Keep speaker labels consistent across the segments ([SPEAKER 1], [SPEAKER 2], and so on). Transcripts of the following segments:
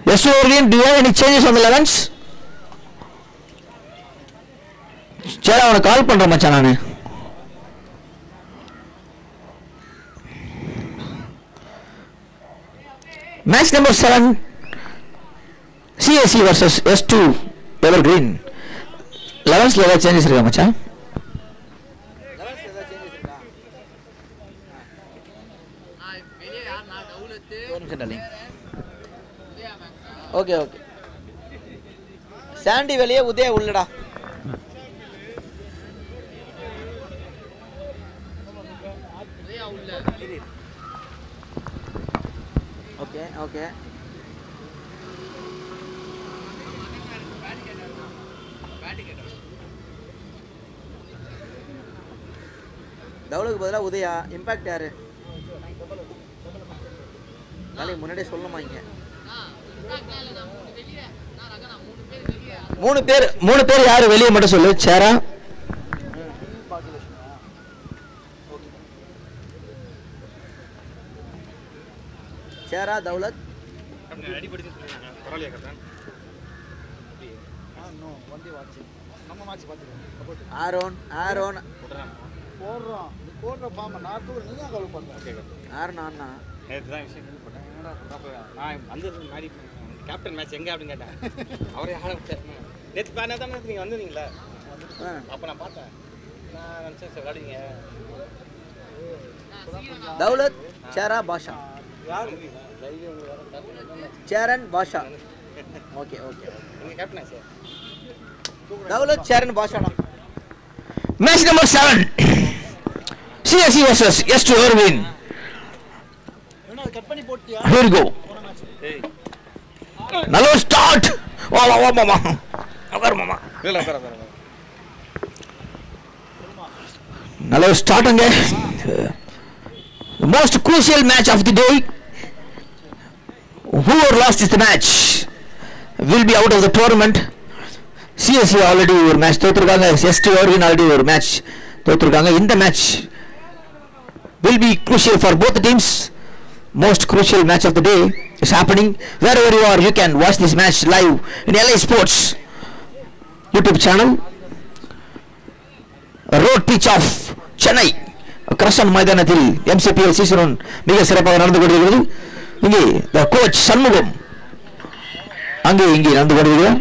[SPEAKER 1] Yes, Orlean, do you have any changes on the 11s? சரி அவனை கால் பண்றேன் மச்சான் நானு match number seven C S C versus S two evergreen லெவன்ஸ்ல ஏதாவது சேஞ்சஸ் இருக்கா மச்சான்
[SPEAKER 2] ஒரு நிமிஷம் darling. ஓகே ஓகே சாண்டி வெளியே உதய உள்ளடா ஓகே ஓகே தவுலுக்கு பதிலாக உதயா இம்பாக்ட் யாரு நாளைக்கு முன்னாடியே சொல்லணுமா இங்க
[SPEAKER 1] மூணு பேர் மூணு பேர் யாரு வெளியே மட்டும் சொல்லு சேரா
[SPEAKER 2] சேரா தௌலத் ஆரோன் ஆரோன்
[SPEAKER 3] போடுறோம் நீ போடுற ஃபார்மை நான் கூட நீ தான் கவலை பண்ணுறேன்
[SPEAKER 2] ஆரோன் அண்ணா
[SPEAKER 4] நேற்று தான் விஷயம் கேள்விப்பட்டேன் என்னடா அப்ப நான் வந்தது மாதிரி கேப்டன் மேட்ச் எங்கே அப்படின்னு கேட்டேன் அவரே ஆட விட்டார் நேற்று பா நேற்று நேற்று நீங்கள் வந்திருந்தீங்களா
[SPEAKER 2] ஆ.
[SPEAKER 4] அப்போ நான் பார்த்தேன் நான் நினச்சேன் சார் விளையாடுவீங்க
[SPEAKER 2] தௌலத் சேரா பாஷா
[SPEAKER 4] யார் லைவ் உங்களுக்கு
[SPEAKER 2] சேரன் பாஷா ஓகே ஓகே
[SPEAKER 4] நீங்கள் கேப்டனா சார்
[SPEAKER 2] தௌலத் சேரன் பாஷாடா
[SPEAKER 1] match number seven C S C versus S two evergreen
[SPEAKER 3] என்ன கட் பண்ணி போட்டியா
[SPEAKER 1] Here we go.
[SPEAKER 4] ஏய்
[SPEAKER 1] நல்ல ஒரு ஸ்டார்ட் வா வா வா மாமா உட்காரு மாமா
[SPEAKER 4] இல்லை உட்கார உட்கார
[SPEAKER 1] நல்ல ஒரு ஸ்டார்ட்டுங்க most crucial match of the day whoever lost is the match will be out of the tournament C S C already ஒரு மேட்ச் தோத்துருக்காங்க எஸ்டி ஆர்வின் ஆல்ரெடி ஒரு மேட்ச் தோத்துருக்காங்க இந்த match will be crucial for both the teams most crucial match of the day is happening wherever you are you can watch this match live in LA Sports YouTube channel road pitch of Chennai crescent மைதானத்தில் M C P L season மிக சிறப்பாக நடந்து கொண்டிருக்கிறது இங்கே the coach Shanmugam அங்கே இங்கே நடந்து கொண்டிருக்கிறார்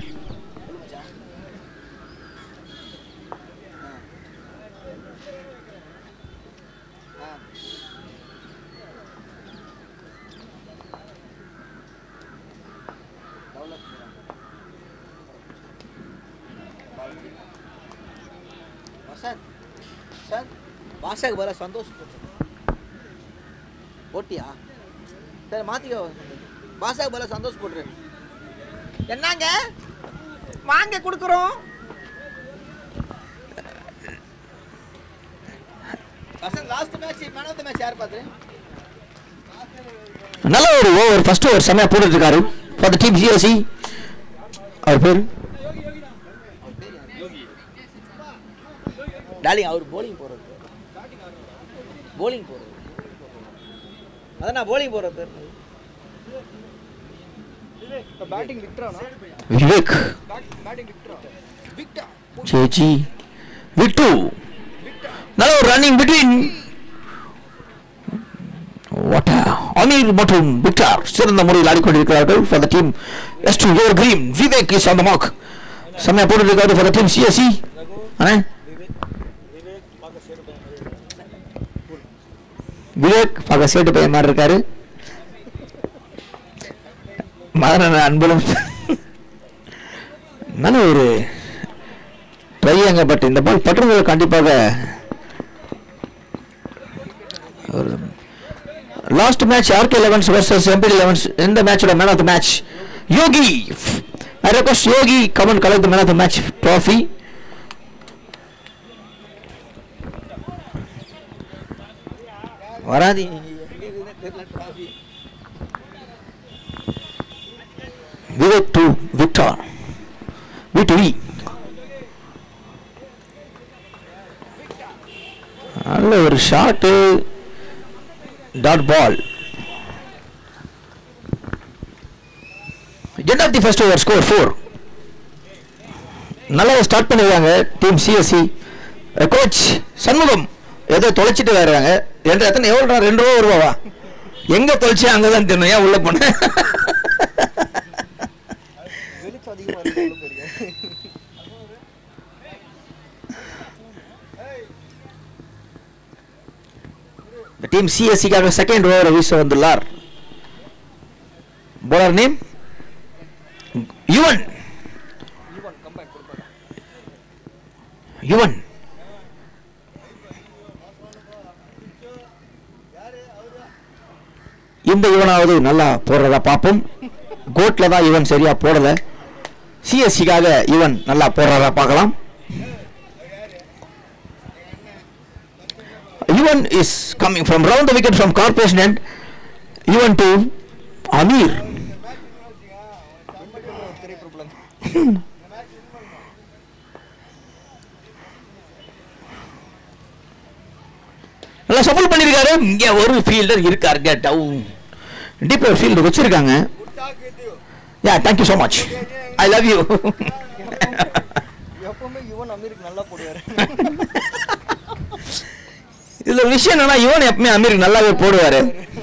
[SPEAKER 2] வசந்த் வசந்த் பாஷாக்கு பதிலாக சந்தோஷ் போட்டு போட்டியா சரி மாத்திக்கோ பாஷாக்கு பதிலாக சந்தோஷ் போட்டுரு என்னங்க வாங்க கொடுக்குறோம் Vasanth last match man of the match யார் பார்த்து
[SPEAKER 1] நல்ல ஒரு ஓவர் ஃபர்ஸ்ட் ஓவர் செம்மையா போட்டுட்டு இருக்காரு ஃபார் த டீம் ஜிஎஸ்சி அவர் பேர்
[SPEAKER 2] டாலிங் அவர் போலிங் போடுறது போலிங் போடுறது அதான் நான் போலிங் போடுற பேர்
[SPEAKER 3] இப்போ பேட்டிங் விக்டரானா
[SPEAKER 1] விவேக்
[SPEAKER 3] பேட்டிங் விக்டரா விக்டா
[SPEAKER 1] ஜேஜி விட்டு நல்ல ஒரு ரன்னிங் பிட்வீன் வாட் அமீர் மற்றும் விக்டார் சிறந்த முறையில் ஆடிக்கொண்டிருக்கிறார்கள் for the team S two Evergreen Vivek is on the mark செம்மையா போட்டுருக்காரு ஃபார் த டீம் சிஎஸ்சி அண்ணே விவேக் பார்க்க சேட்டு பையன் மாதிரி இருக்காரு மதன அன்புலம் நல்ல ஒரு ட்ரையாங்க பட் இந்த பால் பட்டுறது கண்டிப்பாக ஒரு last match RK elevens versus MP elevens இந்த மேட்சோட man of the match Yogi I request Yogi come on collect man of the match trophy
[SPEAKER 2] வராதி
[SPEAKER 1] விவேக் டு விக்டார் வி டு வி நல்ல ஒரு shot dot ball End of the first over, score 4. நல்லா start பண்ணிருக்காங்க டீம் சிஎஸ்சி கோச் சண்முகம் ஏதோ தொலைச்சிட்டு வர்றாங்க ரெண்டு எத்தனை எவ்வளோ ரெண்டு ரூபா ஒரு ரூபாவா எங்க தொலைச்சே அங்கதான் தெரியும் ஏன் உள்ள போனேன்
[SPEAKER 2] வெளிச்சம் அதிகமாக இருக்கு பெரிய
[SPEAKER 1] டீம் சிஎஸ்சிக்காக செகண்ட் ஓவர் வீச வந்துள்ளார் bowler name Yuvan
[SPEAKER 2] Yuvan comeback கொடுப்பாங்க
[SPEAKER 1] யுவன் இந்த யுவனாவது நல்லா போடுறதா பார்ப்போம் கோட்ல தான் யுவன் சரியா போடல சிஎஸ்சிக்காக யுவன் நல்லா போடுறதா பார்க்கலாம் Yuvan is coming from round the wicket from corporation and Yuvan to Ameer
[SPEAKER 2] பெரிய ப்ராப்ளம்
[SPEAKER 1] நல்லா சப்போர்ட் பண்ணிருக்காரு இங்க ஒரு ஃபீல்டர் இருக்காருங்க டவுன் டீப் ஃபீல்டர் வச்சிருக்காங்க yeah thank you so much I love you
[SPEAKER 2] எப்பவுமே யுவன் அமீருக்கு நல்லா போடுவார்
[SPEAKER 1] இதுல ஒரு விஷயம் என்னன்னா யுவன் எப்பவுமே அமீருக்கு நல்லாவே போடுவாரு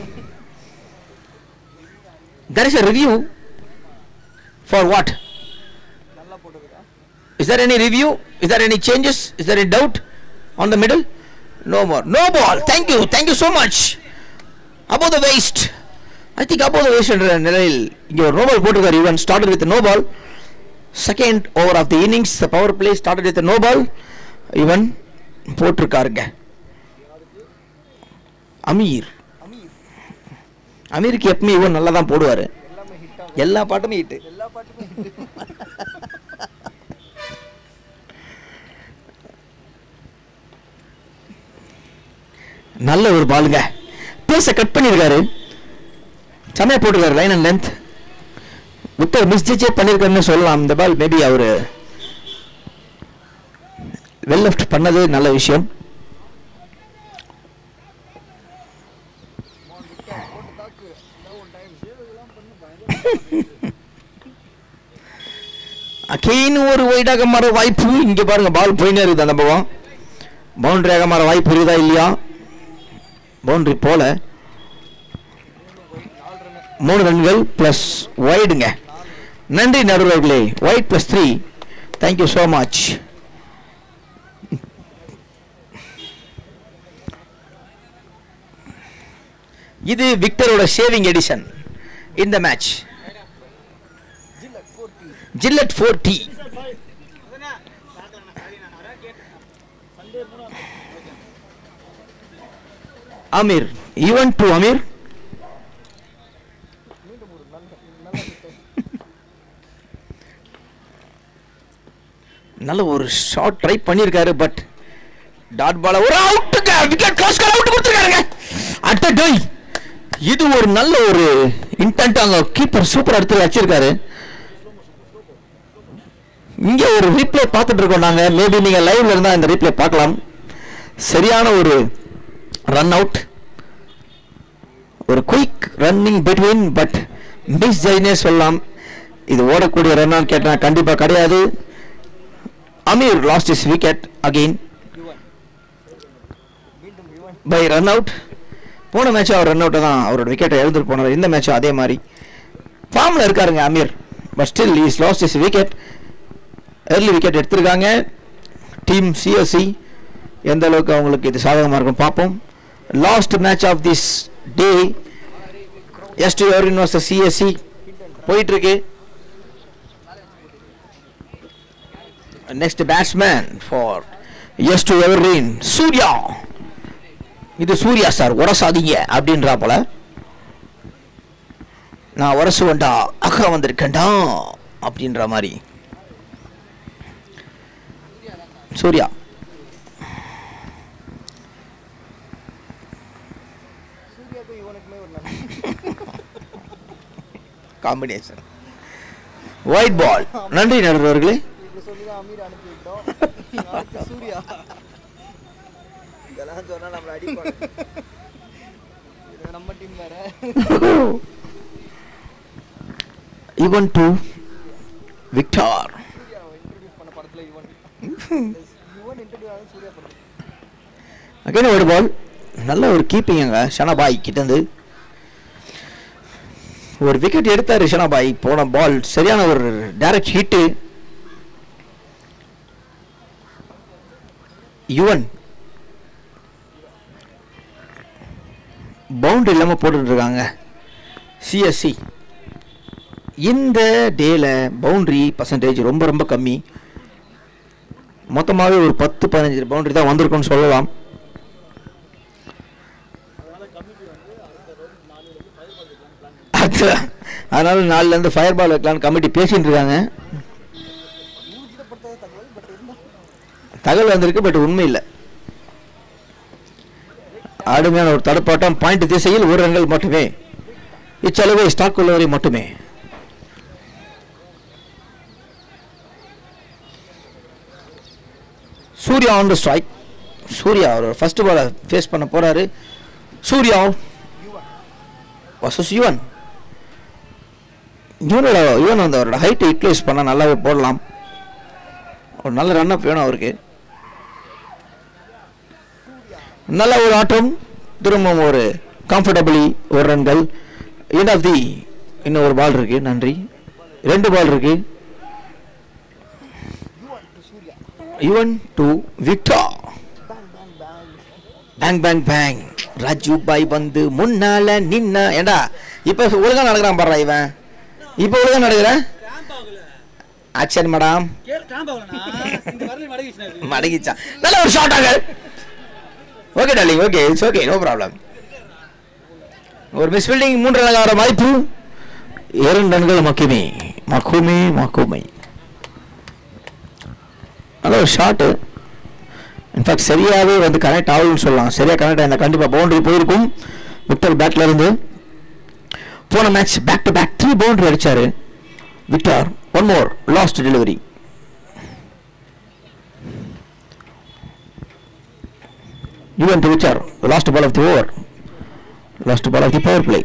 [SPEAKER 1] there is a review for what
[SPEAKER 2] நல்லா போடுவாரா
[SPEAKER 1] is there any review is there any changes is there any doubt on the middle no more no ball thank you thank you so much above the waist i think above the waist என்ற நிலையில் இங்க ஒரு no ball போட்டிருக்காரு Yuvan started with a no ball second over of the innings the power play started with a no ball Yuvan போட்டிருக்காருங்க Amir
[SPEAKER 2] Amir
[SPEAKER 1] அமீருக்கு எப்பவுமே யுவன் நல்லா தான் போடுவாரு
[SPEAKER 2] எல்லாமே ஹிட் ஆகும்
[SPEAKER 1] எல்லா பாட்டுமே ஹிட்டு
[SPEAKER 2] எல்லா பாட்டுமே hit.
[SPEAKER 1] நல்ல ஒரு பாலுங்க பேச கட் பண்ணியிருக்காரு செமையா போட்டிருக்காரு line and length Victor miss ஜட்ஜே பண்ணியிருக்காருன்னு சொல்லலாம் இந்த பால் மேபி அவரு வெல் லெஃப்ட் பண்ணது நல்ல விஷயம்
[SPEAKER 2] போட்டு தாக்கு டவுன் டைம் இதெல்லாம் பண்ணு பயங்கர
[SPEAKER 1] அகெயின் ஒரு ஒயிட்டாக மாற வாய்ப்பு இங்க பாருங்க பால் போயினே இருக்குது அந்த பக்கம் பவுண்டரியாக மாற வாய்ப்பு இருக்குதா இல்லையா பவுண்டரி போல மூணு ரன்கள் பிளஸ் ஒய்டுங்க நன்றி நடுவர்களே wide plus three thank you so much இது விக்டரோட ஷேவிங் எடிஷன் இந்த match
[SPEAKER 2] Gillette forty
[SPEAKER 1] Gillette forty Ameer Yuvan to Ameer
[SPEAKER 2] மீண்டும் ஒரு நல்ல நல்ல hit.
[SPEAKER 1] நல்ல ஒரு ஷாட் ட்ரை பண்ணியிருக்காரு பட் டாட் பால ஒரு அவுட்டுங்க விக்கெட் கிளாஸ் அவுட் கொடுத்துருக்காருங்க அட்ட டோய் இது ஒரு நல்ல ஒரு இன்டென்ட் அங்க கீப்பர் சூப்பர் இடத்துல வச்சிருக்காரு இங்க ஒரு ரீப்ளே பார்த்துட்டு இருக்கோம் நாங்க மேபி நீங்க லைவ்ல இருந்தா இந்த ரீப்ளே பார்க்கலாம் சரியான ஒரு ரன் அவுட் ஒரு quick running between but miss ஜெயினே சொல்லலாம் இது ஓடக்கூடிய ரன்னான்னு கேட்டா கண்டிப்பா கிடையாது Ameer lost is wicket again
[SPEAKER 2] Yuvan மீண்டும் யுவன்
[SPEAKER 1] பை ரன் அவுட் போன மேட்ச் அவர் ரன் அவுட்டை தான் அவரோட விக்கெட்டை எழுந்துட்டு போனார் இந்த மேட்சும் அதே மாதிரி ஃபார்மில் இருக்காருங்க Ameer but still is lost is wicket early wicket எடுத்திருக்காங்க டீம் சிஎஸ்சி எந்த அளவுக்கு அவங்களுக்கு இது சாதகமாக இருக்கும் பார்ப்போம் last match of this day S two Evergreen was CSC போயிட்டு இருக்கு next batsman for S two Evergreen Surya இது சூர்யா சார் உரசாதீங்க அப்படின்றா போல நான் உரசுவண்டா அக்கா வந்திருக்கேன்டா அப்படின்ற மாதிரி சூர்யா
[SPEAKER 2] சூர்யாக்கும் யுவனுக்குமே ஒரு நல்ல
[SPEAKER 1] காம்பினேஷன் ஒயிட் பால் நன்றி நடுவர்களே
[SPEAKER 2] இப்படி சொல்லி தான் அமீர் அனுப்பி விட்டோம் அடுத்து சூர்யா இதெல்லாம் சொன்னா நம்மள அடிப்பாங்க இது நம்ம டீம் வேற
[SPEAKER 1] ஈவன் டு விக்டார்
[SPEAKER 3] சூர்யாவை இன்ட்ரடியூஸ் பண்ண படத்துல இவன் இவன் இன்ட்ரடியூஸ் ஆகும் சூர்யா படம்
[SPEAKER 1] அகைன் ஒரு பால் நல்ல ஒரு கீப்பிங்க ஷனாபாய் கிட்டேருந்து ஒரு விக்கெட் எடுத்தார் ஷனாபாய் போன பால் சரியான ஒரு டைரக்ட் ஹிட்டு யுவன் பவுண்டரி இல்லாமல் போட்டுட்டு இருக்காங்க சிஎஸ்சி இந்த டேல பவுண்டரி பர்சன்டேஜ் ரொம்ப ரொம்ப கம்மி மொத்தமாகவே ஒரு பத்து பதினஞ்சு பவுண்டரி தான் வந்திருக்குன்னு சொல்லலாம் அது- அதனால நாலுல இருந்து ஃபயர் பால் வைக்கலாம்னு கமிட்டி பேசிட்டு இருக்காங்க
[SPEAKER 3] ஊர்ஜிதப்படுத்தாத தகவல் பட் இருந்தா
[SPEAKER 1] தகவல் வந்திருக்கு பட் உண்மை இல்லை அருமையான ஒரு தடுப்பாட்டம் பாயிண்ட் திசையில் ஒரு ரன்கள் மட்டுமே இச்சலுகை ஸ்டாக் உள்ளவரை மட்டுமே Surya on the strike Surya அவர் ஃபர்ஸ்ட் பாலை ஃபேஸ் பண்ண போறாரு சூர்யா வசஸ் யுவன் இவனோட யுவன் வந்து அவரோட ஹைட்டை யூட்டிலைஸ் பண்ண நல்லாவே போடலாம் ஒரு நல்ல ரன் அப் வேணும் அவருக்கு நல்ல ஒரு ஆட்டம் திரும்பவும் ஒரு கம்ஃபர்டபிளி ஒரு ரன்கள் எண்ட் ஆஃப் தி இன்னும் ஒரு பால் இருக்கு நன்றி ரெண்டு பால் இருக்கு
[SPEAKER 3] Yuvan to Surya
[SPEAKER 1] Yuvan to Victor
[SPEAKER 3] bang bang bang
[SPEAKER 1] bang bang bang Raju bhai வந்து முன்னால நின்னா ஏண்டா இப்போ ஒழுங்கா நடக்கிறான் பாடுறா இவன் இப்போ ஒழுங்கா நடக்கிறேன் ஆக்ஷன் மேடம் மடங்கிச்சான் நல்ல ஒரு ஷாட் ஆக okay darling okay it's okay no problem ஒரு மிஸ் ஃபீல்டிங் மூன்று ரன் ஆகிற வாய்ப்பு இரண்டு ரன்கள் மக்குமே மக்குமே மக்குமை நல்ல ஒரு ஷாட்டு இன்ஃபேக்ட் சரியாகவே வந்து கனெக்ட் ஆகும்னு சொல்லலாம் சரியாக கனெக்ட் ஆயிருந்தா கண்டிப்பாக பவுண்டரி போயிருக்கும் விக்டர் பேட்ல இருந்து போன match back to back three boundary அடிச்சாரு Victor one more last delivery Even to Victor, the last ball of the over, last ball of the power play.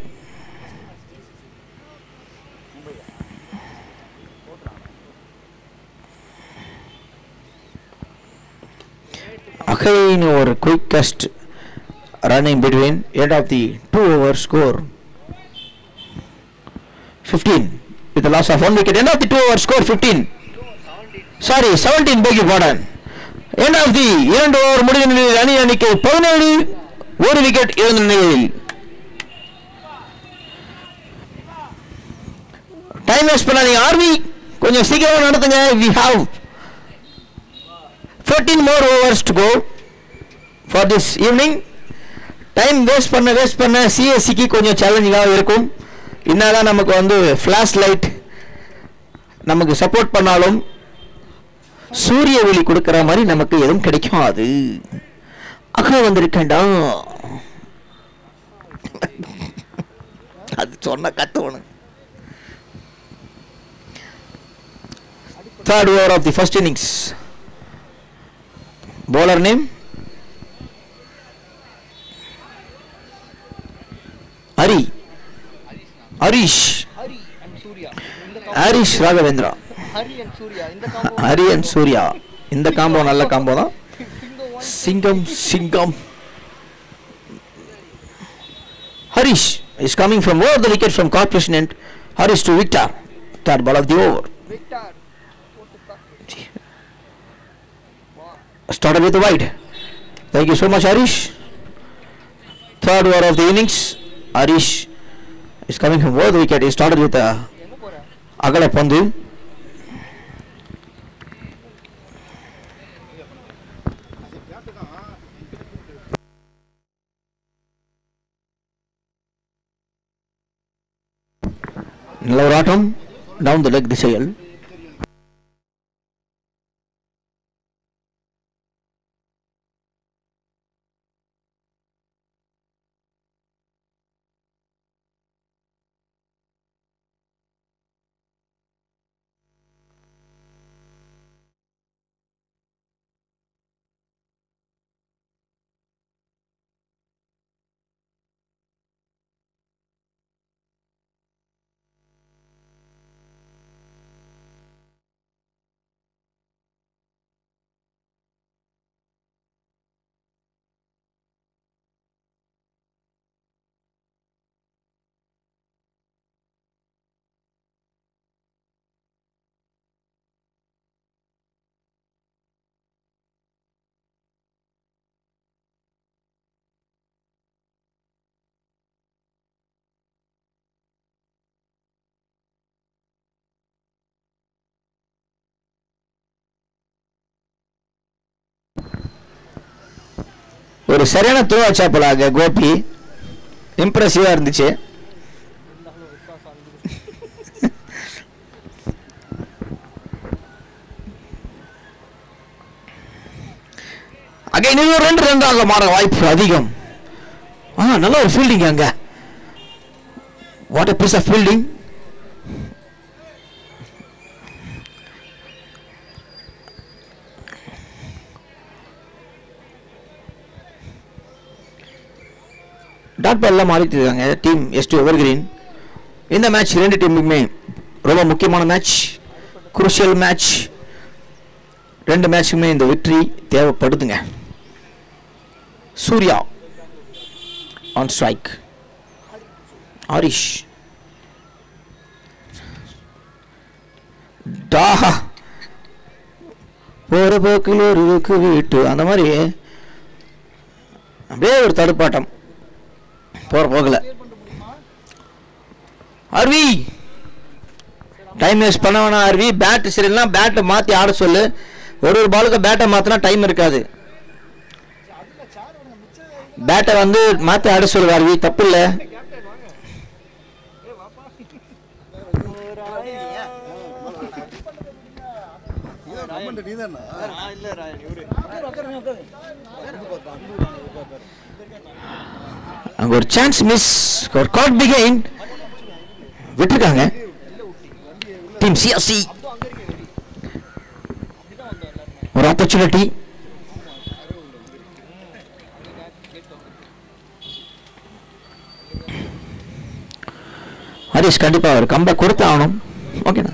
[SPEAKER 1] Again, our quickest run in between end of the two over score 15 with the loss of one wicket. End of the two over score 15. Sorry, 17 beg your pardon. End of the இரண்டு over முடிந்த நிலையில் அணி அணிக்கு பதினேழு ஒரு wicket இழந்த நிலையில் time waste பண்ணாதீங்க ஆர்வி கொஞ்சம் சீக்கிரமா நடத்துங்க we have 14 more overs to go for this evening time waste பண்ண வேஸ்ட் பண்ண சிஎஸ்சிக்கு கொஞ்சம் சேலஞ்சிங்காக இருக்கும் என்னதான் நமக்கு வந்து ஃப்ளாஷ் லைட் நமக்கு சப்போர்ட் பண்ணாலும் சூரிய ஒளி கொடுக்கிற மாதிரி நமக்கு எதுவும் கிடைக்காது அக்கா வந்திருக்கேன்டா அது சொன்ன கத்துவணும் third over of the first innings bowler name Hari Harish
[SPEAKER 3] Hari and Surya இந்த
[SPEAKER 1] ஹரிஷ் ராகவேந்திரா
[SPEAKER 3] ஹரி அண்ட் சூர்யா இந்த காம்போ
[SPEAKER 1] ஹரி அண்ட் சூர்யா இந்த காம்போ நல்ல காம்போ தான்
[SPEAKER 3] சிங்கம் ஒன்
[SPEAKER 1] சிங்கம் சிங்கம் Harish is coming from over the wicket from corporation and Harish to Victor third ball of the over
[SPEAKER 3] Victor போட்டு தா
[SPEAKER 1] started with the wide. Thank you so much, Harish. Third over of the innings, Harish is coming from over the wicket. He started with a
[SPEAKER 3] எங்க போற
[SPEAKER 1] அகல பந்து நல்ல ஒரு ஆட்டம் down the leg திசையில் ஒரு சரியான த்ரோ வச்சாப்பலாக கோபி இம்ப்ரெசிவாக இருந்துச்சு
[SPEAKER 3] இருந்தாலும் விஸ்வாசம் அழுது
[SPEAKER 1] அகைன் இன்னும் ரெண்டு ரன்றாக மாற வாய்ப்பு அதிகம் ஆ நல்ல ஒரு ஃபீல்டிங் அங்க what a piece of fielding dot பால்லாம் மாறிட்டு இருக்காங்க team S two Evergreen இந்த மேட்ச் ரெண்டு டீமுக்குமே ரொம்ப முக்கியமான மேட்ச் குருஷியல் மேட்ச் ரெண்டு மேட்சுக்குமே இந்த வெற்றி தேவைப்படுதுங்க சூர்யா ஆன் ஸ்ட்ரைக் ஹரிஷ் டாஹா போற போக்கில் ஒரு இருக்கு வீட்டு அந்த மாதிரி அப்படியே ஒரு தடுப்பாட்டம் போற போகல அருவி டைம் வேஸ்ட் பண்ண வேணாம் அருவி பேட் சரியில்லைனா பேட்டை மாற்றி ஆட சொல்லு ஒரு ஒரு பாலுக்கு பேட்டை மாற்றினா டைம் இருக்காது பேட்டை வந்து மாற்றி ஆட சொல்லு அருவி தப்பு இல்லை
[SPEAKER 2] நீதானா
[SPEAKER 3] நான் இல்ல ராயன் இவரு
[SPEAKER 1] அங்க ஒரு சான்ஸ் மிஸ் ஒரு காட் பிகைன் விட்டுருக்காங்க டீம் சிஎஸ்சி ஒரு ஆப்பர்ச்சுனிட்டி ஹரிஷ் கண்டிப்பா ஒரு கம்பை கொடுத்து ஆகணும் ஓகேண்ணா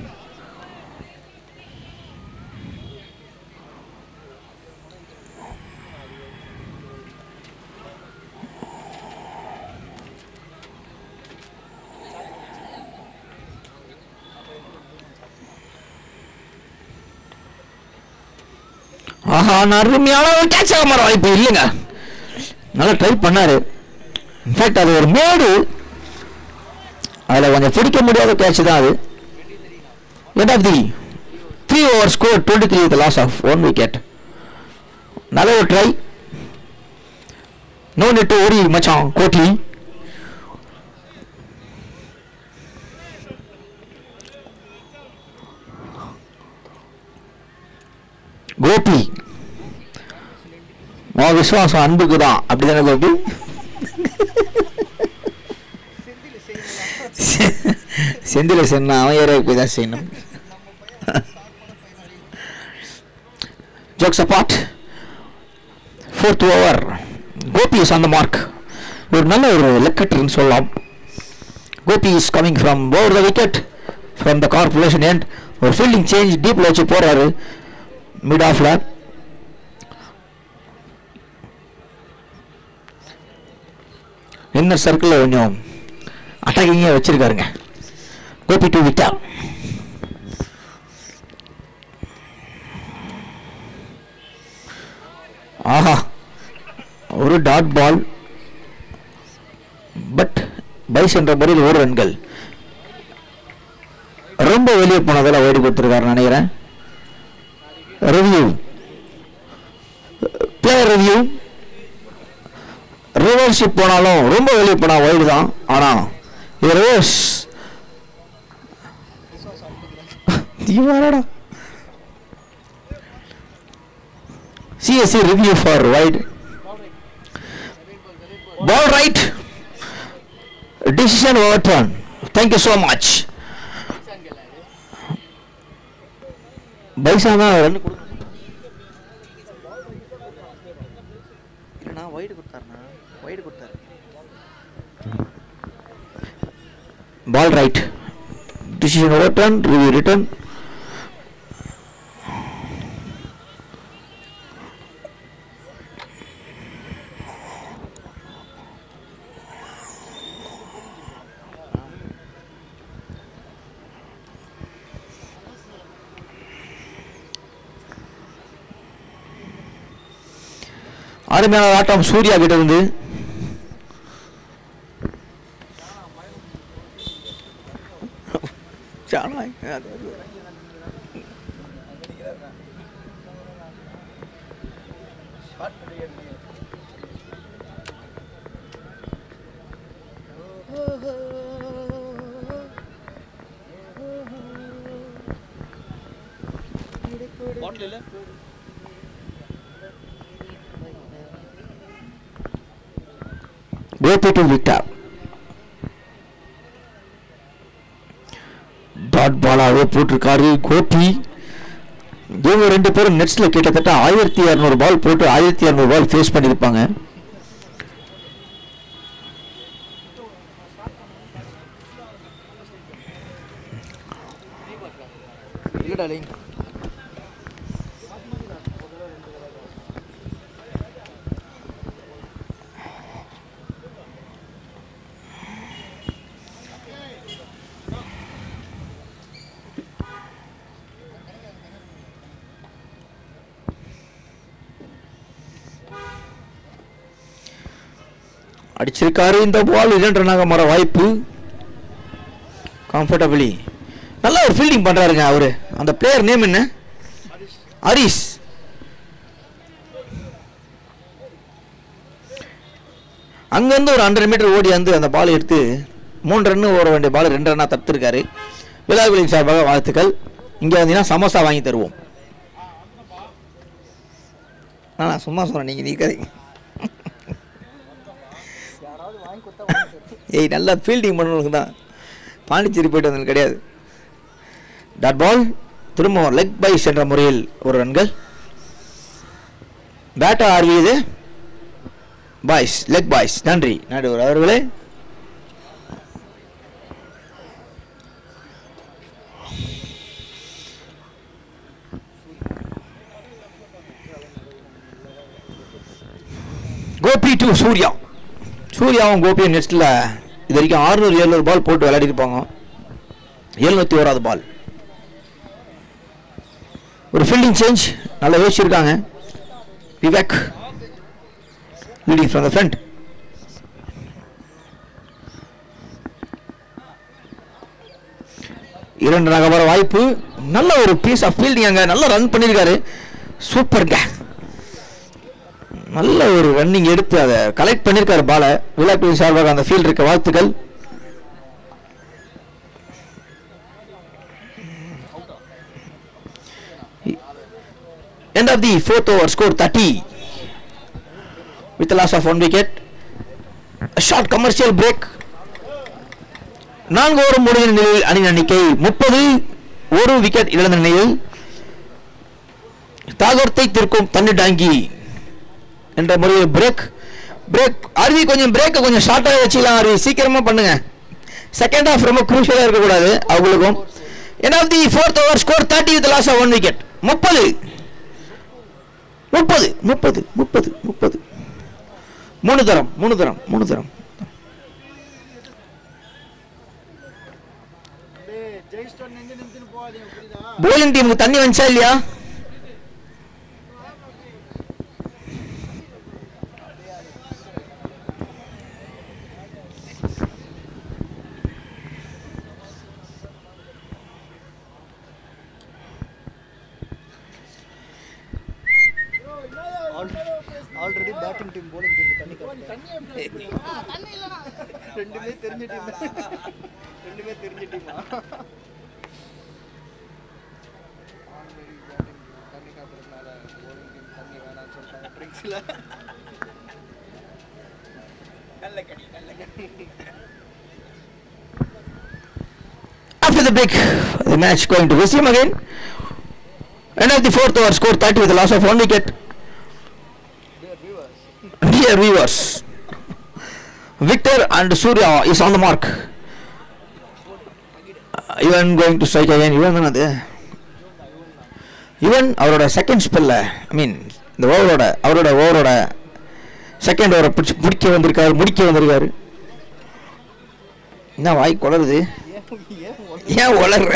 [SPEAKER 1] ஆஹா நான் அருமையான ஒரு கேட்ச் ஆக மாற வாய்ப்பு இல்லைங்க நல்லா ட்ரை பண்ணாரு இன்ஃபேக்ட் அது ஒரு மேடு அதில் கொஞ்சம் பிடிக்க முடியாத கேட்ச் தான் அது end of the three over score twenty three with loss of one wicket நல்ல ஒரு ட்ரை நோ நெட் ஓடி மச்சான் கோட்லி கோபி உன் விசுவாசம் அன்புக்கு தான் அப்படிதானே கோபி செந்தில சென்னா அவன் ஏரியாவுக்கு போய் தான் செய்யணும் jokes apart fourth over Gopi is on the mark ஒரு நல்ல ஒரு லெக்கட்டுன்னு சொல்லலாம் Gopi is coming from over the wicket from the corporation end ஒரு ஃபீல்டிங் சேஞ்ச் டீப்பில் வச்சு போகிறாரு மிட் ஆஃப்ல இன்னர் சர்க்கிளில் கொஞ்சம் அட்டாக்கிங்காக வச்சிருக்காருங்க கோபி டு விட்டா ஆஹா ஒரு டாட் பால் பட் பைஸ் என்ற முறையில் ஒரு ரன்கள் ரொம்ப வெளியே போனதெல்லாம் ஓடி கொடுத்துருக்காரு நினைக்கிறேன் ரிவ்யூ பிளேயர் ரிவ்யூ ரிவர்ஷிப் போனாலும் ரொம்ப வெளியே போனால் வைடு தான் ஆனால் இது ரிவர்ஸ் தீவாரடா CSC review for wide ball right decision over turn thank you so much பைசா தான் ரன்
[SPEAKER 3] இல்லைண்ணா ஒயிட் கொடுத்தாருண்ணா ஒயிட் கொடுத்தாரு
[SPEAKER 1] ball right decision overturn review return அருமையான ஆட்டம் சூர்யா கிட்ட இருந்து
[SPEAKER 4] பாட்டில் இல்லை
[SPEAKER 1] கோபி டு விக்டர் டாட் பாலாவே போட்டிருக்காரு கோபி இவங்க ரெண்டு பேரும் நெட்ஸ்ல கிட்டத்தட்ட ஆயிரத்தி இரநூறு பால் போட்டு ஆயிரத்தி இரநூறு பால் ஃபேஸ் பண்ணியிருப்பாங்க
[SPEAKER 3] இல்லடா லிங்
[SPEAKER 1] அடிச்சிருக்காரு இந்த பால் இரண்டு ரன்னாக மாற வாய்ப்பு கம்ஃபர்டபிளி நல்ல ஒரு ஃபீல்டிங் பண்றாருங்க அவரு அந்த பிளேயர் நேம் என்ன ஹரிஷ் அங்கேருந்து ஒரு ஹண்ட்ரட் மீட்டர் ஓடி வந்து அந்த பால் எடுத்து மூணு ரன்னு ஓட வேண்டிய பால் ரெண்டு ரன்னாக தடுத்திருக்காரு விழாவிலின் சார்பாக வாழ்த்துக்கள் இங்கே வந்தீங்கன்னா சமோசா வாங்கி தருவோம் நான் சும்மா சொன்னேன் நீங்கள் நீக்காதீங்க
[SPEAKER 3] யாராவது வாங்கி கொடுத்தா வாங்கி தரு.
[SPEAKER 1] ஏய் நல்லா ஃபீல்டிங் பண்ணவனுக்கு தான் பாண்டிச்சேரி போயிட்டு வந்தது கிடையாது டாட் பால் திரும்பவும் லெக் பைஸ் என்ற முறையில் ஒரு ரன்கள் பேட்டா ஆர்வியது பாய்ஸ் லெக் பாய்ஸ் நன்றி நடுவர் அவர்களே கோபி டு சூர்யா சூர்யாவும் கோபியும் நெக்ஸ்ட்டில் இது வரைக்கும் ஆறுநூறு எழுநூறு பால் போட்டு விளையாடிருப்பாங்க எழுநூற்றி ஓராது பால் ஒரு ஃபீல்டிங் சேஞ்ச் நல்லா யோசிச்சிருக்காங்க Vivek leading from the front இரண்டு நகர வாய்ப்பு நல்ல ஒரு பீஸ் ஆஃப் ஃபீல்டிங் அங்கே நல்லா ரன் பண்ணியிருக்காரு சூப்பர்ங்க நல்ல ஒரு ரன்னிங் எடுத்து அதை கலெக்ட் பண்ணியிருக்காரு பாலை விளையாட்டு சார்பாக அந்த ஃபீல்ட் இருக்க வாழ்த்துக்கள் End of the fourth over, score 30 with the loss of one wicket. A short commercial break. நான்கு ஓவர் முடிந்த நிலையில் அணியின் எண்ணிக்கை முப்பது ஒரு விக்கெட் இழந்த நிலையில் தாகர்த்தை திருக்கும் தண்ணி டாங்கி என்ற முறையில் பிரேக் பிரேக் அருவி கொஞ்சம் பிரேக்கை கொஞ்சம் ஷார்ட்டாக வச்சுக்கலாம் அருவி சீக்கிரமா பண்ணுங்க செகண்ட் ஹாஃப் ரொம்ப குரூஷியலாக இருக்கக்கூடாது அவங்களுக்கும் end of the fourth over score thirty with loss of one wicket முப்பது முப்பது முப்பது முப்பது முப்பது மூணு தரம் மூணு தரம் மூணு தரம்
[SPEAKER 3] டேய் ஜெயிஸ்டோன் நெஞ்சு நிமித்துன்னு போகாதீங்க புரியுதா
[SPEAKER 1] போலிங் டீமுக்கு தண்ணி வந்துச்சா இல்லையா
[SPEAKER 3] already batting team bowling team தண்ணி ரெண்டுமே தெரிஞ்ச டீம் ரெண்டுமே தெரிஞ்ச டீமா தண்ணி காட்டுறதுனால போலிங் டீம் தண்ணி வேணாம்னு சொல்லிட்டாங்க ட்ரிங்க்ஸில் நல்ல கடி நல்ல கடி
[SPEAKER 1] After the break, the match going to resume again. End of the fourth over, score 30 with a loss of one wicket.
[SPEAKER 3] Dear viewers,
[SPEAKER 1] Dear viewers, Victor and Surya is on the mark. Ivan going to strike again. Ivan தானே அது யுவன் அவரோட second ஸ்பெல்ல ஐ மீன் இந்த ஓவரோட அவரோட ஓவரோட second ஓவரை பிடிச்சி பிடிக்க வந்திருக்காரு முடிக்க வந்திருக்காரு என்ன வாய் குளருது
[SPEAKER 3] ஏன் ஏன் உடனே
[SPEAKER 1] ஏன் உளர்ற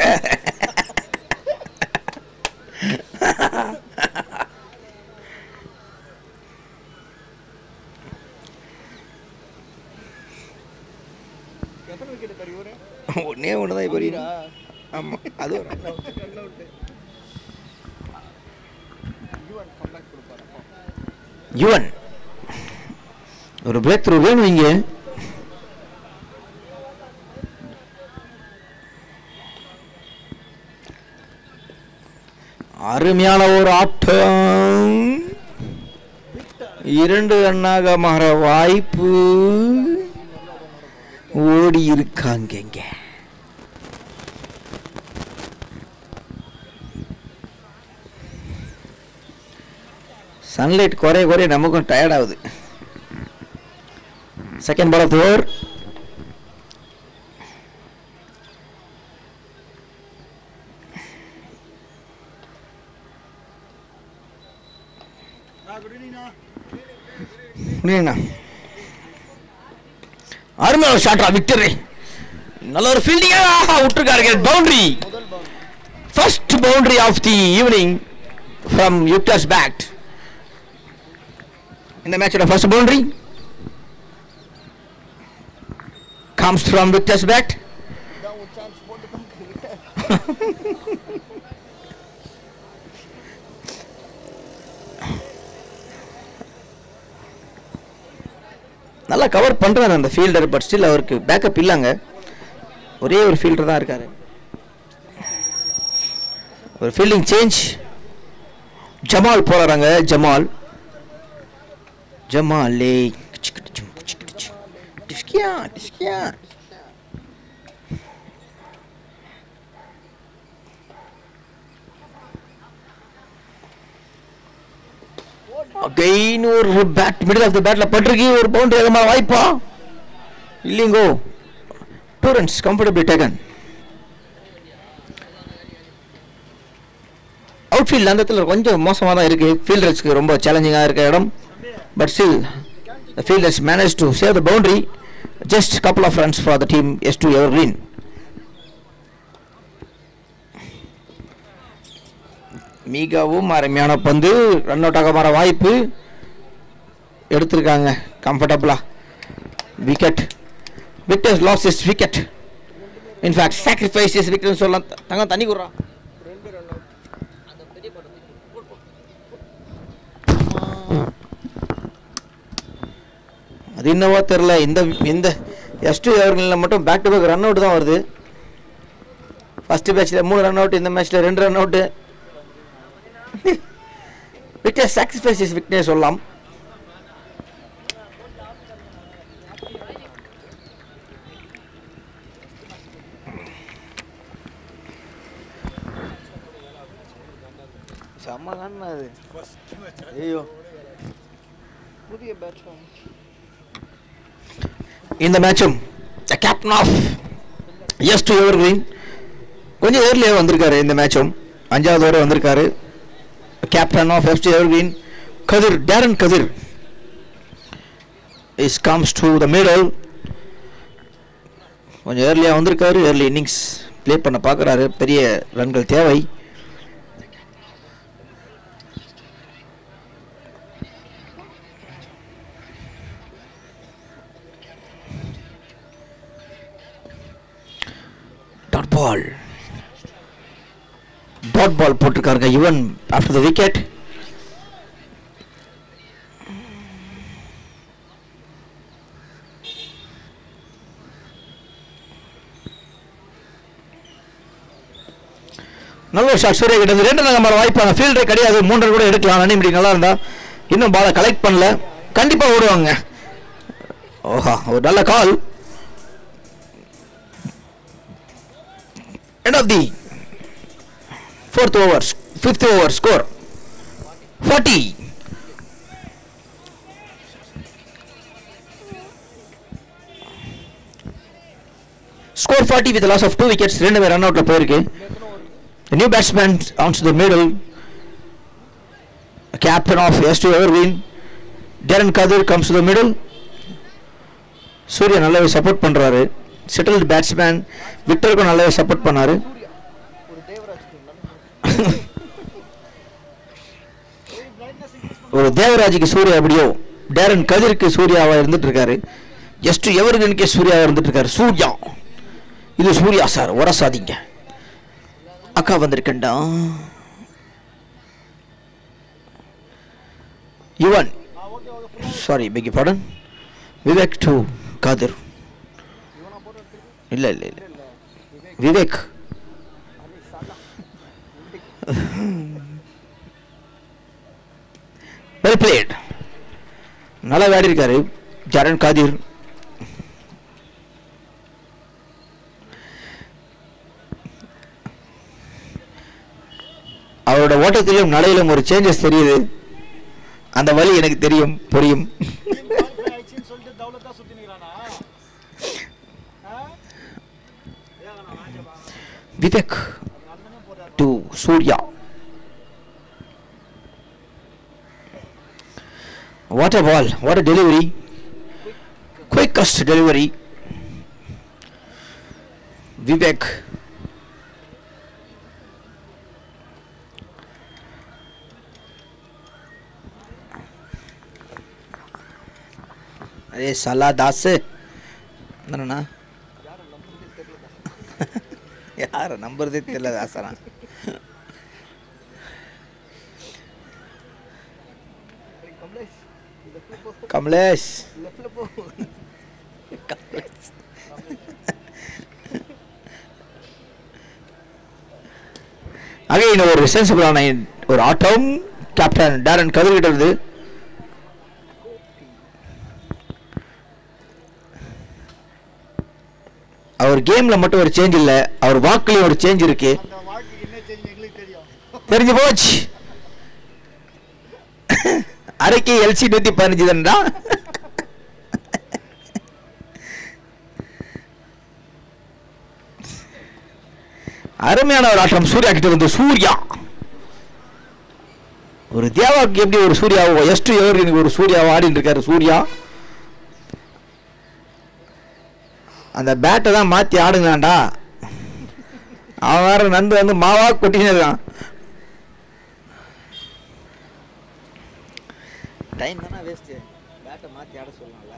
[SPEAKER 3] எத்தனை விக்கெட் தரி ஒரு
[SPEAKER 1] ஒன்னே ஒன்று தான் இப்போ
[SPEAKER 3] புரியுதா
[SPEAKER 1] ஆமாம் அது ஒரு
[SPEAKER 3] ரன் அவுட் யுவன் கம்பேக் கொடுப்பாரு அப்போ
[SPEAKER 1] யுவன் ஒரு பிரேக் த்ரூ வேணும் இங்கே அருமையான ஒரு ஆட்டம் இரண்டு ரன்னாக மாற வாய்ப்பு ஓடி இருக்காங்க இங்க சன்லைட் குறைய குறைய நமக்கும் டயர்ட் ஆகுது second ball of the over முடியுங்கண்ணா அருமையான ஒரு ஷாட்ரா விக்டரி நல்ல ஒரு ஃபீல்டிங்காக விட்டுருக்காரு boundary first boundary of the evening from யுக்டாஸ் பேட் இந்த மேட்சோட first boundary comes from Victor's bat.
[SPEAKER 3] இதான் ஒரு சான்ஸ் போட்டு தான்
[SPEAKER 1] நல்லா கவர் பண்றாரு அந்த ஃபீல்டர் பட் ஸ்டில் அவருக்கு பேக்கப் இல்லைங்க ஒரே ஒரு ஃபீல்டர் தான் இருக்காரு ஒரு ஃபீல்டிங் சேஞ்ச் ஜமால் போறாங்க ஜமால் ஜமாலே டிஸ்கியா டிஸ்கியா அகைன் ஒரு பேட் மிடில் ஆஃப் த பேட்ல பட்டிருக்கு ஒரு பவுண்டரி அதிகமாக வாய்ப்பா இல்லைங்கோ two runs comfortably taken outfield அந்த இடத்துல கொஞ்சம் மோசமாக தான் இருக்குது ஃபீல்டர்ஸ்க்கு ரொம்ப சேலஞ்சிங்காக இருக்க இடம் but still the fielders managed to save the boundary just couple of runs for the team S2 Evergreen மிகவும் அருமையான பந்து ரன் அவுட் ஆக மாற வாய்ப்பு எடுத்திருக்காங்க கம்ஃபர்டபுளா wicket Victor's lost his wicket in fact sacrifice his விக்கெட்னு சொல்லலாம் த- தங்கம் தண்ணி குடுறா
[SPEAKER 3] ரெண்டு ரன் அவுட் அந்த பெரிய படத்துக்கு
[SPEAKER 1] அது என்னவோ தெரில இந்த இந்த எஸ் டூ எவர்களில் மட்டும் back to back run out தான் வருது ஃபர்ஸ்ட் மேட்ச்சில் மூணு ரன் அவுட் இந்த மேட்ச்சில் ரெண்டு run out Victor sacrifice his விக்னே சொல்லலாம் செம்ம அது ஐயோ
[SPEAKER 3] புதிய பேட்ஸ்மேன்
[SPEAKER 1] இந்த மேட்சும் the captain of S two Evergreen கொஞ்சம் ஏர்லியாக வந்திருக்காரு இந்த மேட்சும் அஞ்சாவது ஓவர் வந்திருக்காரு captain of S two Evergreen Kathir டேரன் Kathir is comes to the middle கொஞ்சம் ஏர்லியாக வந்திருக்காரு ஏர்லி இன்னிங்ஸ் ப்ளே பண்ண பார்க்குறாரு பெரிய ரன்கள் தேவை டாட் பால் டாட் பால் போட்டிருக்காருங்க யுவன் ஆஃப்டர் த விக்கெட் நல்ல ஒரு ஷாட் சூர்யா கிட்ட இருந்து ரெண்டு நம்பர் வாய்ப்பாங்க ஃபீல்டர் கிடையாது மூன்று கூட எடுக்கலாம் நனி இப்படி நல்லா இருந்தா இன்னும் பாலை கலெக்ட் பண்ணல கண்டிப்பா ஓடுவாங்க ஓஹா ஒரு நல்ல கால் end of the fourth over, fifth over score 40. Score 40 with a loss of two wickets. ரெண்டு பேர் ரன் அவுட்ல போயிருக்கு The new batsman onto the middle. Captain of S2 Evergreen. Darren Kadir comes to the middle. Surya நல்லாவே support பண்றாரு settled batsman விக்டருக்கும் நல்லாவே support பண்ணாரு
[SPEAKER 3] ஒரு தேவராஜ்
[SPEAKER 1] ஒரு தேவராஜுக்கு சூர்யா எப்படியோ டேரன் கதிருக்கு சூர்யாவா இருந்துட்டு இருக்காரு ஜஸ்ட் எவருகனுக்கே சூர்யாவா இருந்துட்டு இருக்காரு சூர்யா இது சூர்யா சார் உரசாதீங்க அக்கா வந்திருக்கண்டா யுவன் சாரி பெகி பாடன் விவேக் டு காதிர் இல்ல இல்ல இல்ல விவேக் வெல் பிளேட் நல்லா விளையாடி இருக்காரு ஜரன் காதிர் அவரோட ஓட்டத்திலும் நடையிலும் ஒரு சேஞ்சஸ் தெரியுது அந்த வழி எனக்கு தெரியும் புரியும்
[SPEAKER 2] டீம் குவாலிஃபை ஆயிடுச்சுன்னு சொல்லிட்டு தௌலத்தா சுத்தி நிக்கிறானா ஆ? ஏன் நான் ராஜபா
[SPEAKER 1] விவேக்
[SPEAKER 2] அண்ணனே போறாரு
[SPEAKER 1] to Surya what a ball what a delivery quickest delivery Vivek அரே சலா தாஸ் என்னண்ணா யார நம்புறதே தெரியல தாசனா
[SPEAKER 3] கமலேஷ் லெஃப்ட்ல போ
[SPEAKER 1] கமலேஷ்
[SPEAKER 3] லெஃப்ட்ல போ
[SPEAKER 1] கமலேஷ் அகைன் ஒரு சென்சிபிளான ஒரு ஆட்டம் கேப்டன் டேரன் கதிர்கிட்ட இருந்து அவர் கேம்ல மட்டும் ஒரு சேஞ்ச் இல்ல அவர் வாக்குலயும் ஒரு சேஞ்ச் இருக்கு
[SPEAKER 2] அந்த வாழ்க்கைக்கு என்ன தெரியும் எங்களுக்கு தெரியும்
[SPEAKER 1] தெரிஞ்சு போச்சு அரைக்கு எல்சி நூத்தி பதினஞ்சு தான்டா அருமையான ஒரு ஆட்டம் சூர்யா கிட்ட வந்து சூர்யா ஒரு தேவாக்கு எப்படி ஒரு சூர்யாவோ எஸ்ட் எவருக்கு ஒரு சூர்யாவோ ஆடிட்டு இருக்காரு சூர்யா அந்த பேட்டை தான் மாத்தி ஆடுங்களாண்டா அவன் வேற நந்து வந்து மாவா கொட்டினே இருக்கான்
[SPEAKER 3] டைம் தானே வேஸ்ட் பேட்டை மாத்தி ஆட சொல்லலாம்ல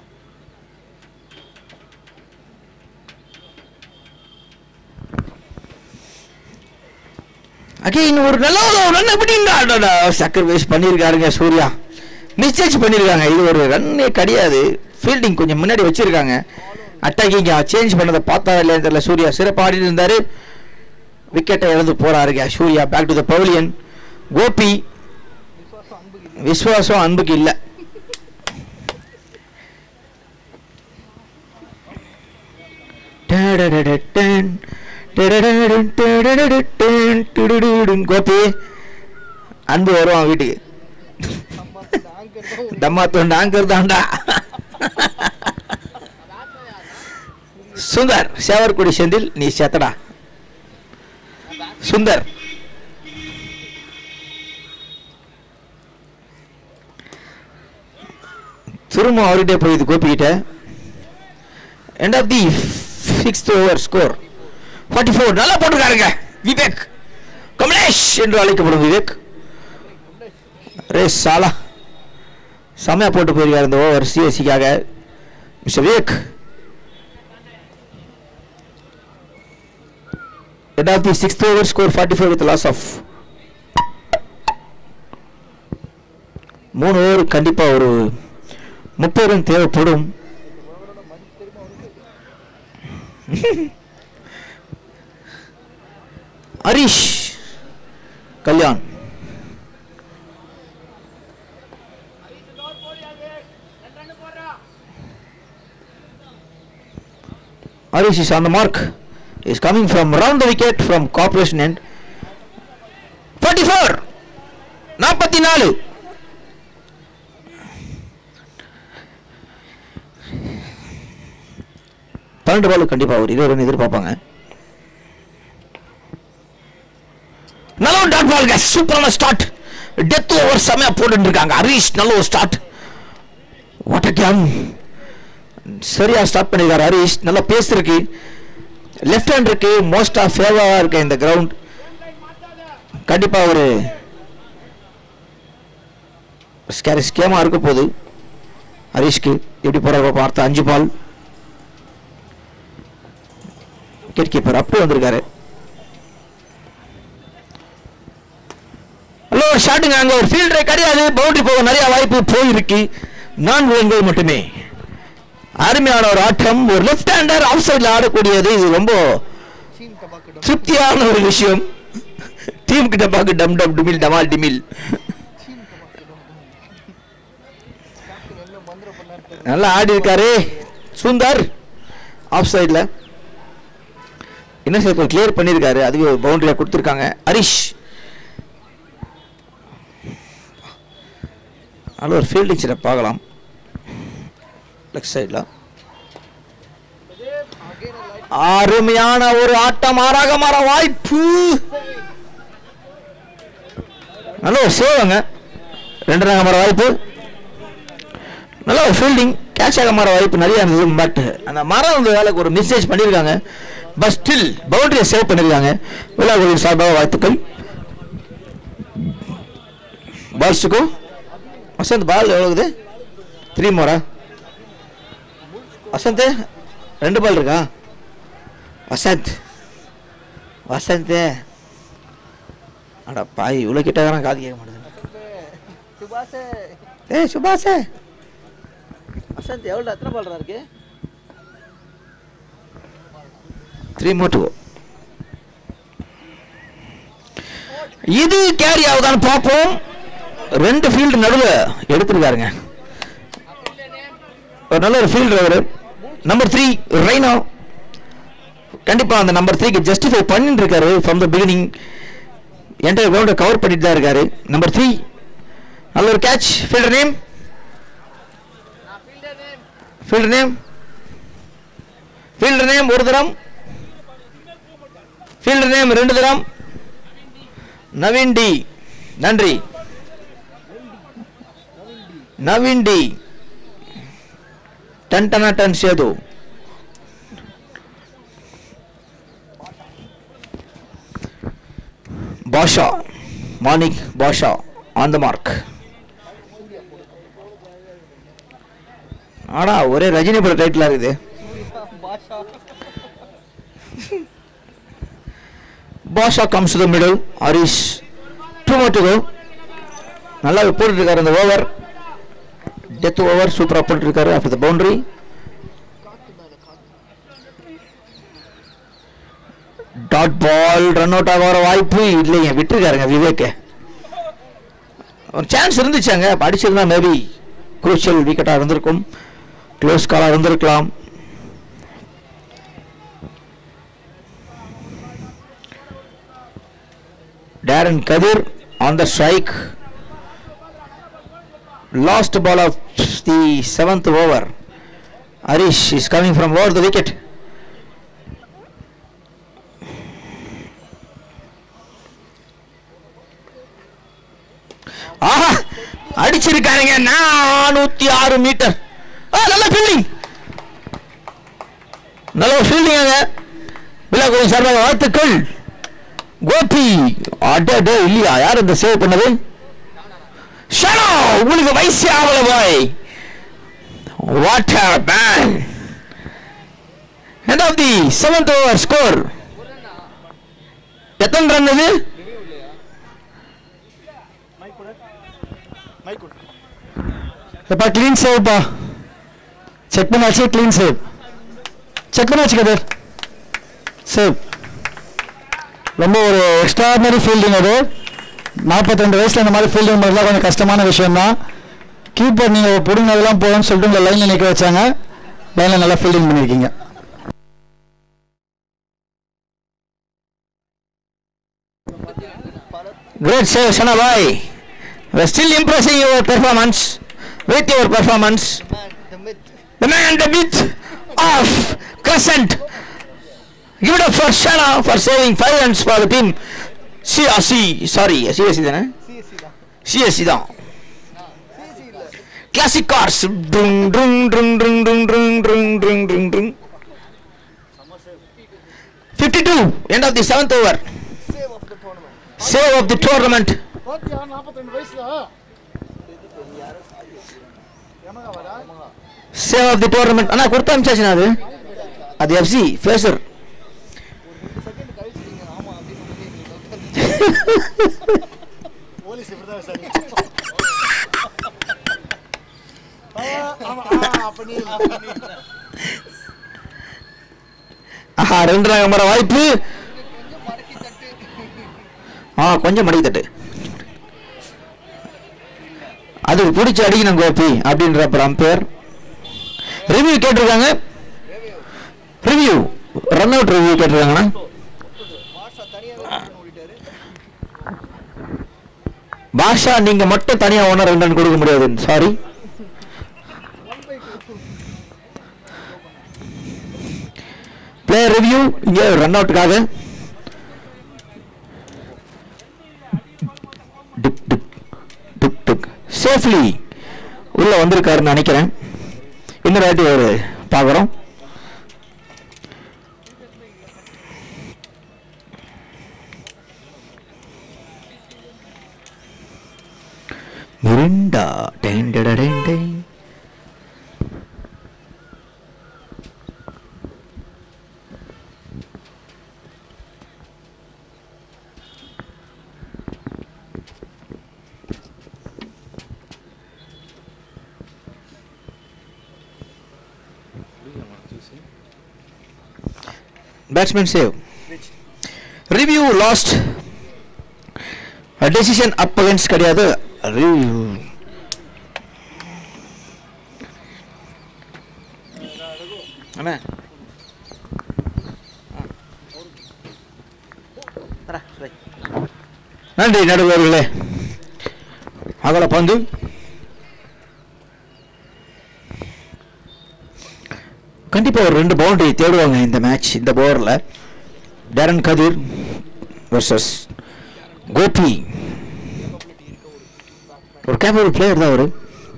[SPEAKER 1] அகைன் ஒரு நல்ல ஒரு ரன் எப்படின்னா சாக்ரிஃபைஸ் பண்ணியிருக்காருங்க சூர்யா மிஸ்டேக்ஸ் பண்ணியிருக்காங்க இது ஒரு ரன்னே கிடையாது ஃபீல்டிங் கொஞ்சம் முன்னாடி வச்சிருக்காங்க அட்டாக்கிங் சேஞ்ச் பண்ணதை பார்த்தா இல்லையான்னு தெரியல சூர்யா சிறப்பாக ஆடிட்டு இருந்தாரு விக்கெட்டை இழந்து போறாருங்க Surya back to the pavilion Gopi
[SPEAKER 3] விசுவாசம் அன்புக்கு
[SPEAKER 1] விஸ்வாசம் அன்புக்கு இல்லை கோபி அன்பு வருவான் வீட்டுக்கு
[SPEAKER 3] சம்பாத்து ஆங்கர் தான்
[SPEAKER 1] தம்மா தொண்டு ஆங்கர் தாண்டா சுந்தர் சேவர்குடி செந்தில் நீ செத்தடா சுந்தர் திரும்ப அவர்கிட்ட போயிது கோபிக்கிட்ட end of the sixth over score forty four நல்லா போட்டிருக்காருங்க விவேக் கமலேஷ் என்று அழைக்கப்படும் விவேக் ரே சாலா செம்மையா போட்டு போயிருக்காரு இந்த ஓவர் சிஎஸ்சிக்காக mister Vivek End of the sixth over score 45 with a loss of மூணு ஓவர் கண்டிப்பா ஒரு முப்பது ரன் தேவைப்படும் Harish Kalyan Harish is on the mark. Is coming from round the wicket from corporation end. 44 நாற்பத்தி நாலு பன்னெண்டு பால் கண்டிப்பா ஒரு இருபது ரன் எதிர்பார்ப்பாங்க நல்ல ஒரு டாட் பால் சூப்பரான ஸ்டார்ட் டெத் ஓவர் செமையா போட்டுட்டு இருக்காங்க ஹரீஷ் நல்ல ஒரு ஸ்டார்ட் வாட் அ கேம் சரியா ஸ்டார்ட் பண்ணிருக்காரு ஹரிஷ் நல்லா பேஸ் இருக்கு லெஃப்ட் ஹேண்ட் இருக்கு மோஸ்டா ஃபேவரா இருக்கு இந்த கிரவுண்ட் கண்டிப்பா ஒரு ஸ்கேரி ஸ்கேமா இருக்க போகுது ஹரிஷ்க்கு எப்படி போறாரு பார்ப்போம் அடுத்த அஞ்சு பால் விக்கெட் கீப்பர் அப்படி வந்திருக்காரு ஹலோ ஷாட்டுங்க அங்க ஒரு ஃபீல்டரே கிடையாது பவுண்டரி போக நிறைய வாய்ப்பு போயிருக்கு நான் விலங்குகள் மட்டுமே அருமையான ஒரு ஆட்டம் ஒரு லெஃப்ட் ஹேண்டர் ஆஃப் சைடில் ஆடக்கூடியது இது ரொம்ப
[SPEAKER 3] சீன் டபாக்கு டம்
[SPEAKER 1] திருப்தியான ஒரு விஷயம் டீம் கிட்ட பார்க்க டம் டம் டிமில் டமால் டிமில்
[SPEAKER 3] சீன் டபாக்கு டம் டம்
[SPEAKER 1] நல்லா ஆடி இருக்காரு சுந்தர் ஆஃப் சைடில் இன்னும் சர்க்கிள் கிளியர் பண்ணியிருக்காரு அதுவே பவுண்டரியாக கொடுத்துருக்காங்க ஹரிஷ் நல்ல ஒரு ஃபீல்டிங் செட்டப் பார்க்கலாம் லெஃப்ட் சைடில் அருமையான ஒரு ஆட்டம் ஆறாக மாற வாய்ப்பு நல்ல ஒரு சேவங்க ரெண்டு ரங்க மாற வாய்ப்பு நல்ல ஒரு ஃபீல்டிங் கேட்ச் ஆக மாற வாய்ப்பு நிறைய இருந்தது பட் அந்த மரம் வந்து வேலைக்கு ஒரு மிஸ்டேஜ் பண்ணியிருக்காங்க பட் ஸ்டில் பவுண்டரியை சேவ் பண்ணியிருக்காங்க விழாக்குழு சார்பாக வாழ்த்துக்கள் பால்ஸுக்கும் வசந்த் பால் எவ்வளோக்குது த்ரீ மோரா வசந்த் ரெண்டு பால் இருக்கா வசந்த் வசந்த் அட பாய் இவ்வளோ கிட்ட காது கேட்க மாட்டேங்குது
[SPEAKER 3] சுபாஷ்
[SPEAKER 1] ஏய் சுபாஷே வசந்த் எவ்வளோ எத்தனை பால் இருக்கு த்ரீ மோர் டு இது கேரி ஆகுதான்னு பார்ப்போம் ரெண்டு ஃபீல்டு நடுவில் எடுத்திருக்காருங்க ஒரு நல்ல ஒரு ஃபீல்டு அவர் நம்பர் த்ரீ ரெய்னோ கண்டிப்பா அந்த நம்பர் த்ரீக்கு ஜஸ்டிஃபை பண்ணிட்டு இருக்காரு ஃப்ரம் த பிகினிங் என்டையர் கிரவுண்டை கவர் பண்ணிட்டு தான் இருக்காரு நம்பர் த்ரீ நல்ல ஒரு catch fielder name fielder name fielder name ஒரு தரம் ஃபீல்டர் நேம் ரெண்டு தரம் நவீன் டி நன்றி நவீன் டி டன் டனா டன் Sethu Basha Manik Basha on the mark ஆனா ஒரே ரஜினி பட டைட்டிலா இருக்குது
[SPEAKER 3] Basha
[SPEAKER 1] Basha comes the middle Harish two more to go நல்லா போட்டுருக்காரு அந்த ஓவர் டெத் ஓவர் சூப்பராக போட்டுருக்காரு after the boundary dot ball run out ஆக வர வாய்ப்பு இல்லைங்க விட்டுருக்காருங்க விவேக் ஒரு சான்ஸ் இருந்துச்சாங்க அப்ப அடிச்சிருந்தா மேபி குரூஷியல் விக்கெட்டாக இருந்திருக்கும் க்ளோஸ் காலாக இருந்திருக்கலாம் Darren Kadir on the strike. Last ball of the seventh over. Harish is coming from over the wicket. ஆஹா அடிச்சிருக்காருங்க நானூத்தி ஆறு மீட்டர் ஆ நல்ல ஃபீல்டிங் நல்ல ஃபீல்டிங்க விழாக்குழு சார்பாக வாழ்த்துக்கள் கோபி அடடே இல்லையா யார் இந்த சேவ் பண்ணது ஷனோ உங்களுக்கு வயசு ஆகல boy what man end of the seventh over score எத்தனை ரன் இது
[SPEAKER 2] மைக் கொடு மைக் கொடு
[SPEAKER 5] எப்பா க்ளீன் சேவ்ப்பா செக் பண்ணாச்சு க்ளீன் சேவ் செக் பண்ணாச்சு கதர் சேவ் ரொம்ப ஒரு எக்ஸ்ட்ராடினரி ஃபீல்டிங் அது நாற்பத்திரெண்டு வயசில் இந்த மாதிரி ஃபீல்டிங் பண்ணுறதுலாம் கொஞ்சம் கஷ்டமான விஷயம்தான் கீப்பர் நீங்கள் பிடுங்கினதெல்லாம் போதும்னு சொல்லிட்டு உங்களை லைனில் நிற்க வச்சாங்க லைனில் நல்லா ஃபீல்டிங் பண்ணியிருக்கீங்க
[SPEAKER 1] great save Shana boy we're still impressing your performance with your performance
[SPEAKER 3] the myth
[SPEAKER 1] the man the myth of Crescent give it up for Shana for saving five runs for the team CRC sorry CSC தானே
[SPEAKER 3] CSC தான்
[SPEAKER 1] CSC தான்
[SPEAKER 3] CSC இல்ல
[SPEAKER 1] classic cars drum drum drum drum drum drum drum drum drum drum 52 end of the seventh over
[SPEAKER 3] save of the tournament
[SPEAKER 1] save of the tournament
[SPEAKER 2] பாத்தியா நாற்பத்தி ரெண்டு வயசுல Yamaha வரா
[SPEAKER 1] save of the tournament அண்ணா கொடுத்து அமிச்சாச்சுண்ணா அது அது FC phasor
[SPEAKER 3] second கழிச்சு நீங்க ஆமா அப்படின்னு சொல்லி
[SPEAKER 2] போலீஸ் இப்படிதான் விசாரிக்கும் ஆமா ஆமா அப்ப நீ அப்ப நீ
[SPEAKER 1] ஆஹா ரெண்டு ரங்க மர வாய்ப்பு ஆ கொஞ்சம் மடக்கி தட்டு அது பிடிச்சி அடிக்கணும் கோபி அப்படின்றப்ப அம்பேர் ரிவ்யூ கேட்டிருக்காங்க ரிவ்யூ ரன் அவுட் ரிவ்யூ கேட்டிருக்காங்கண்ணா
[SPEAKER 3] மாஷா தனியாக ஓடிட்டாரு
[SPEAKER 1] பாஷா நீங்க மட்டும் தனியா ஒன்று ரெண்டு run கொடுக்க முடியாது சாரி பிளேயர் ரிவ்யூ இங்கே ரன் அவுட்டுக்காக tick tick tick tick safely உள்ள வந்திருக்காருன்னு நினைக்கிறேன் இன்னொரு வாட்டி ஒரு பார்க்குறோம் Mirinda ten ten ten batsman save review lost a decision up against கிடையாது review அண்ணா நன்றி நடுவர்களே அகல பந்து கண்டிப்பாக ஒரு ரெண்டு பவுண்டரி தேடுவாங்க இந்த மேட்ச் இந்த ஓவரில் டேரன் கதிர் வர்சஸ் கோபி ஒரு கேப்பபிள் பிளேயர் தான் அவர்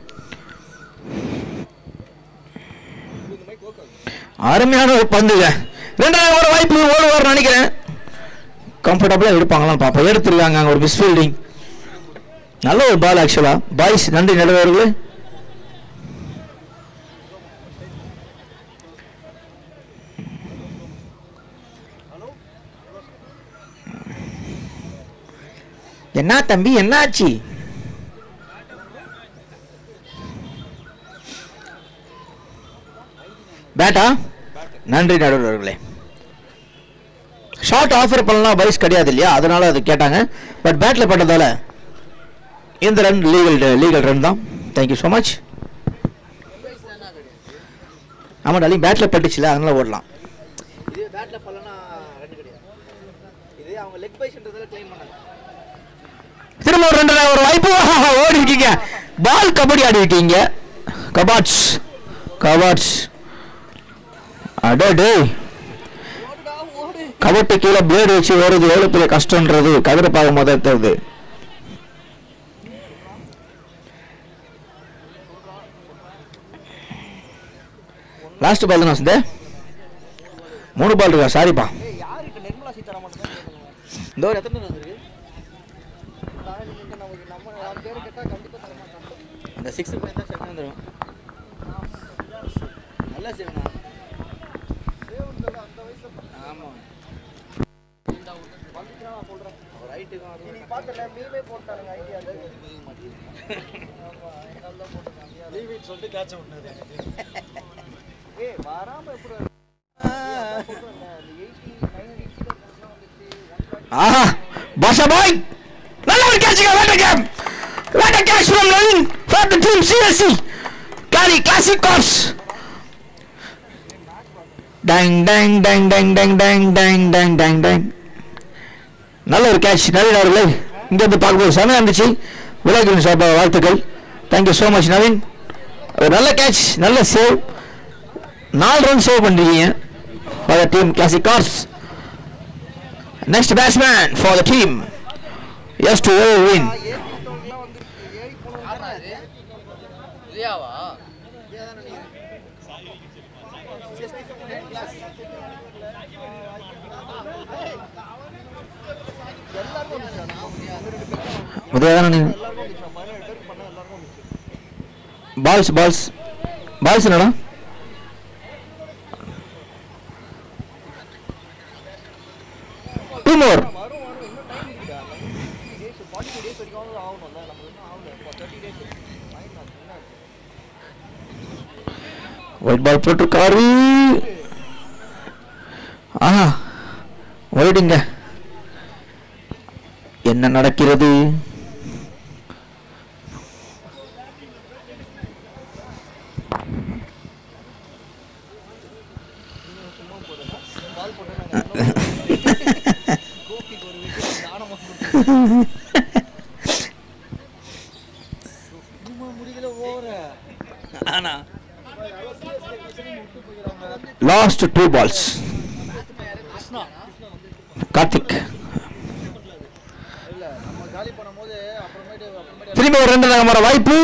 [SPEAKER 1] அருமையான ஒரு பந்துங்க ரெண்டாவது ஒரு வாய்ப்பு ஓடுவார் நினைக்கிறேன் கம்ஃபர்டபுளாக எடுப்பாங்களான்னு பார்ப்போம் எடுத்துருக்காங்க அங்கே ஒரு மிஸ் ஃபீல்டிங் நல்ல ஒரு பால் ஆக்சுவலாக பாய்ஸ் நன்றி நிலவர்களே என்ன தம்பி என்னாச்சு பேட்டா நன்றி நடுவர்களே ஷார்ட் ஆஃபர் பண்ணலாம் பைஸ் கிடையாது இல்லையா அதனால அது கேட்டாங்க பட் பேட்டில் பட்டதால இந்த ரன் லீகல் லீகல் ரன் தான் தேங்க்யூ ஸோ மச் ஆமாம் டாலி பேட்டில் பட்டுச்சுல அதனால ஓடலாம்
[SPEAKER 3] இதே பேட்டில் பண்ணலன்னா ரெண்டு கிடையாது இதே அவங்க லெக் பைஸ்ன்றதால க்ளைம் பண்ணாங்க
[SPEAKER 1] திரும்ப ஒரு ரெண்டு ஒரு வாய்ப்பு ஆஹா, ஓடி இருக்கீங்க பால் கபடி ஆடி இருக்கீங்க கபாட்ஸ் கபாட்ஸ் அடடே கபட்டு கீழே பிளேடு வச்சு ஓடுறது எவ்வளோ பெரிய கஷ்டன்றது கதிரை பார்க்கும் போது தான் தெரியுது லாஸ்ட் பால் தானே வசந்தே மூணு பால் இருக்கா சாரிப்பா
[SPEAKER 3] ஏய் யாருக்கு நிர்மலா சீதாராமன் தான் கேட்கணும்
[SPEAKER 1] இந்த ஒரு எத்தனை வந்திருக்கு
[SPEAKER 3] நான் நீங்க நமக்கு நம்ம நம்ம பேரை கேட்டால் கண்டிப்பாக தர மாட்டாங்க
[SPEAKER 1] அந்த சிக்ஸ் பாயிண்ட் தான் செவன் வந்துடும் நல்லா செய்வண்ணா
[SPEAKER 3] சேவன்கள் அந்த வயசில்
[SPEAKER 1] ஆமாம்
[SPEAKER 3] வந்துச்சுன்னா நான் சொல்கிறேன்
[SPEAKER 1] ரைட்டுக்கும் அது
[SPEAKER 3] நீ பார்த்தல மீமே போட்டானுங்க ஐடியா ஆமா என்னால் தான் போட்டுருக்காங்க
[SPEAKER 2] லீவ் இட் சொல்லிட்டு கேட்ச் விட்டுனது எனக்கு
[SPEAKER 3] ஏய் வராம எப்படி இந்த எயிட்டி நைன் எயிட்டியில் வந்துச்சு ஒன்
[SPEAKER 1] ஆஹா பாஷா பாய் நல்ல ஒரு கேட்சுங்க what game what catch from Naveen for the team CSC காரி கிளாசிக் கார்ஸ் டங் டங் டங் டங் டங் டங் டங் டங் டங் டங் நல்ல ஒரு கேட்ச் நவீன் அவர்களே இங்கேருந்து பார்க்கும்போது செமையாக இருந்துச்சு விளையாட்டு சார்பாக வாழ்த்துக்கள் தேங்க்யூ ஸோ மச் நவீன் ஒரு நல்ல கேட்ச் நல்ல சேவ் நாலு ரன் சேவ் பண்ணிருக்கீங்க for the team classic cars Next batsman for the team. Yes to all win.
[SPEAKER 3] ஏறி போட்டவங்கலாம் வந்து ஏறி போனவங்க
[SPEAKER 6] இல்லையாவா
[SPEAKER 3] எல்லாருக்கும் வந்துச்சு
[SPEAKER 1] உதயதான நீ
[SPEAKER 3] எல்லாருக்கும் வந்துச்சு பதினேழு பேருக்கு பண்ண எல்லாருக்கும் வந்துச்சு
[SPEAKER 1] பால்ஸ் பால்ஸ் பால்ஸ் என்னடா டூ மோர்
[SPEAKER 3] வரும் வரும் இன்னும் டைம் இருக்குடா டேஸ் ஃபார்ட்டி டூ டேஸ் வரைக்கும் ஆகணும்ல நம்ம இன்னும் ஆகல இப்போ தேர்ட்டி டேஸ் ஃபைன் என்ன
[SPEAKER 1] ஒயிட் பால் போட்டிருக்காரு ஆஹா ஒயிடுங்க என்ன நடக்கிறது
[SPEAKER 3] பால் போட்டு கோபிக்கு ஒரு விக்கெட் தானமா கொடுத்து இன்னுமா முடியல ஓவர
[SPEAKER 1] ஆனா லாஸ்ட் டூ பால்ஸ் கார்த்திக்
[SPEAKER 3] இல்ல நம்ம காலி பண்ணும்போது அப்புறமேட்டு அப்புறமேட்டு
[SPEAKER 1] திரும்பி ஒரு ரெண்டு ரகம் வர வாய்ப்பு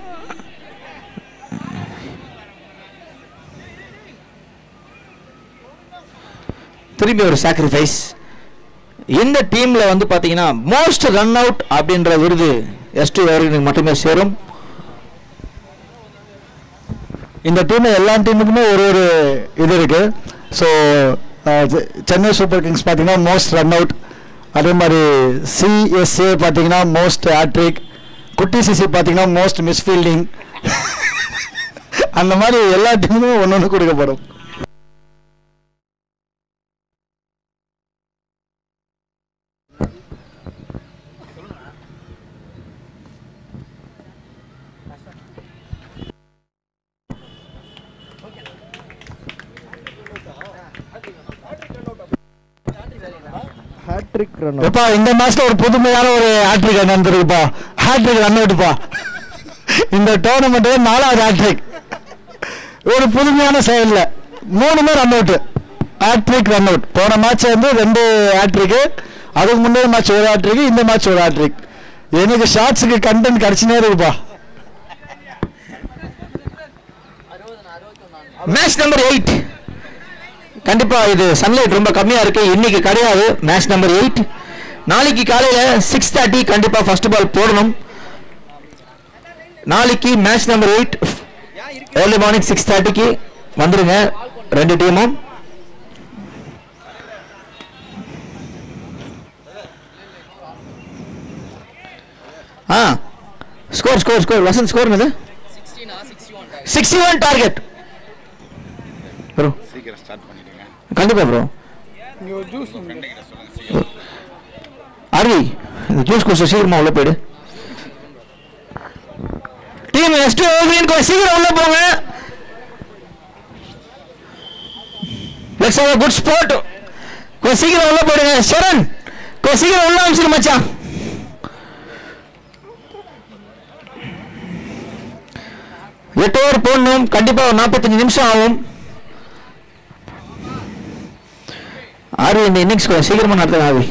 [SPEAKER 1] திரும்பி ஒரு சாக்ரிஃபைஸ் இந்த டீம்ல வந்து பாத்தீங்கன்னா மோஸ்ட் ரன் அவுட் அப்படின்ற விருது எஸ் டூ மட்டுமே சேரும்
[SPEAKER 5] இந்த டீம் எல்லா டீமுக்குமே ஒரு ஒரு இது இருக்கு ஸோ சென்னை சூப்பர் கிங்ஸ் பார்த்தீங்கன்னா மோஸ்ட் ரன் அவுட் அதே மாதிரி சிஎஸ்ஏ பார்த்தீங்கன்னா மோஸ்ட் ஹேட்ரிக் குட்டி சிசி பார்த்தீங்கன்னா மோஸ்ட் மிஸ்ஃபீல்டிங் அந்த மாதிரி எல்லா டீமுக்கும் ஒன்று ஒன்று கொடுக்கப்படும்
[SPEAKER 2] ஹேட்ரிக் ரன்
[SPEAKER 5] எப்பா இந்த மேட்ச்ல ஒரு புதுமையான ஒரு ஹேட்ரிக் நடந்திருக்குப்பா ஹேட்ரிக் ரன் அவுட்ப்பா இந்த டோர்னமெண்ட்ல நாலாவது ஹேட்ரிக் ஒரு புதுமையான செயல்ல மூணுமே run out hattrick run out போன மேட்ச் வந்து ரெண்டு ஹேட்ரிக் அதுக்கு முன்னாடி மேட்ச் ஒரு ஹேட்ரிக் இந்த மேட்ச் ஒரு ஹேட்ரிக் எனக்கு ஷார்ட்ஸுக்கு கண்டென்ட் கிடைச்சினே இருக்குப்பா
[SPEAKER 3] அறுபது அறுபத்தி ஒன்று
[SPEAKER 1] மேட்ச் நம்பர் எயிட் கண்டிப்பா இது சன்லைட் ரொம்ப கம்மியா இருக்கு இன்னைக்கு கிடையாது மேட்ச் நம்பர் எயிட் நாளைக்கு காலையில சிக்ஸ் தேர்ட்டி கண்டிப்பா ஃபர்ஸ்ட் பால் போடணும் நாளைக்கு match number eight early morning six தேர்ட்டிக்கு வந்துருங்க ரெண்டு டீமும் ஆ score score score Vasanth score என்னது
[SPEAKER 6] சிக்ஸ்டீனா sixty one
[SPEAKER 1] sixty one target bro
[SPEAKER 7] சீக்கிரம் ஸ்டார்ட் பண்ணிடுங்க
[SPEAKER 1] கண்டிப்பா ப்ரோ
[SPEAKER 2] ஜூஸ்
[SPEAKER 7] ஃப்ரெண்டுகிட்ட சொல்லுங்க சீக்கிரம்
[SPEAKER 1] அருவி இந்த ஜூஸ் குடிச்சு சீக்கிரமா உள்ள போயிடு டீம் எஸ்ட் ஓவரின் கொஞ்சம் சீக்கிரம் உள்ள போங்க லெட்ஸ் ஹேவ் குட் ஸ்போர்ட் கொஞ்சம் சீக்கிரம் உள்ள போயிடுங்க சரண் கொஞ்சம் சீக்கிரம் உள்ள அனுப்பிச்சிடு மச்சான் எட்டு ஓவர் போடணும் கண்டிப்பா ஒரு நாற்பத்தஞ்சு நிமிஷம் ஆகும் ஆர்வி இந்த இன்னிங்ஸ் கொஞ்சம் சீக்கிரமா நடத்துங்க RV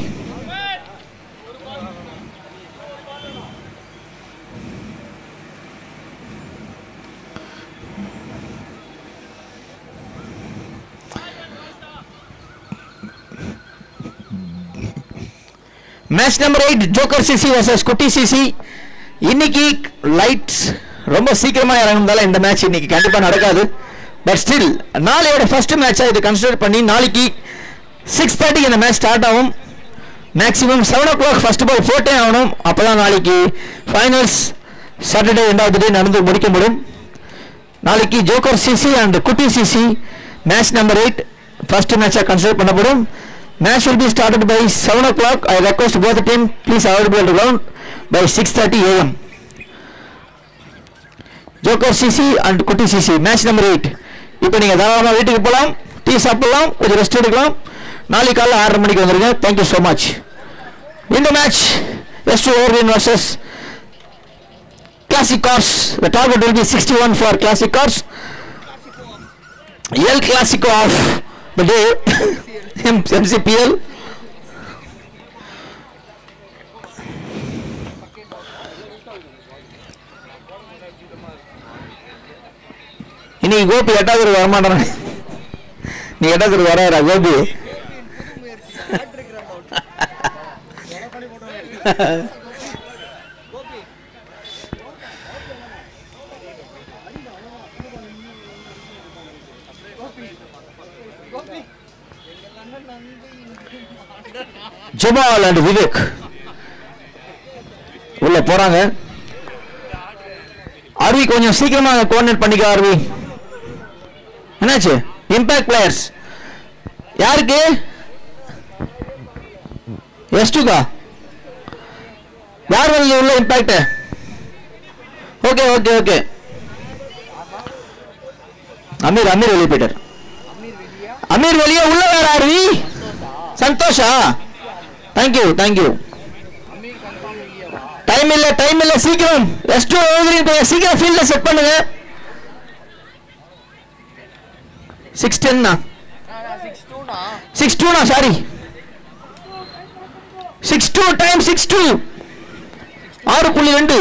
[SPEAKER 1] match number eight Joker CC versus Kutti CC இன்னைக்கு லைட்ஸ் ரொம்ப சீக்கிரமா இறங்குனால இந்த மேட்ச் இன்னைக்கு கண்டிப்பா நடக்காது பட் ஸ்டில் நாளையோட ஃபர்ஸ்ட் மேட்சா இது கன்சிடர் பண்ணி நாளைக்கு சிக்ஸ் தேர்ட்டிக்கு இந்த மேட்ச் ஸ்டார்ட் ஆகும் maximum seven o'clock first ball போட்டே ஆகணும் அப்பதான் நாளைக்கு ஃபைனல்ஸ் சாட்டர்டே ரெண்டாவது டே நடந்து முடிக்க முடியும் நாளைக்கு Joker CC and Kutti CC match number eight first மேட்சாக கன்சிடர் பண்ணப்படும் match will be started by 7 o'clock i request both the team please available at the ground by 6:30 am Joker CC and Kutti CC match number eight இப்போ நீங்கள் தாராளமாக வீட்டுக்கு போகலாம் tea சாப்பிடலாம் கொஞ்சம் rest எடுக்கலாம் நாளைக்கு காலைல ஆறரை மணிக்கு வந்துருங்க தேங்க்யூ ஸோ மச் இந்த மேட்ச் எஸ் டூ ஓவர்வின் versus classic cars the target will be 61 for classic cars El Clasico of the day M- MCPL இன்னைக்கு கோபி எட்டாவது வரமாட்டான் நீ எட்டாவது வராரா கோபி ஜமால் அண்ட் விவேக் உள்ள போறாங்க அருவி கொஞ்சம் சீக்கிரமா கோஆர்டினேட் பண்ணிக்க அருவி என்னாச்சு இம்பாக்ட் பிளேயர்ஸ் யாருக்கு எஸ்டுக்கா யார் வந்து உள்ள impact okay okay okay Amir Amir வெளியே போயிட்டார் அமீர் வெளியே உள்ள வேற ஆர்வி சந்தோஷா தேங்க்யூ தேங்க்யூ டைம் இல்ல டைம் இல்ல சீக்கிரம் ரெஸ்ட் கொஞ்சம் சீக்கிரம் ஃபீல்ட்ல செட் பண்ணுங்க சிக்ஸ் டென்னா
[SPEAKER 6] சிக்ஸ் டூனா
[SPEAKER 1] சிக்ஸ் டூனா sorry six two time six two ஆறு புள்ளி ரெண்டு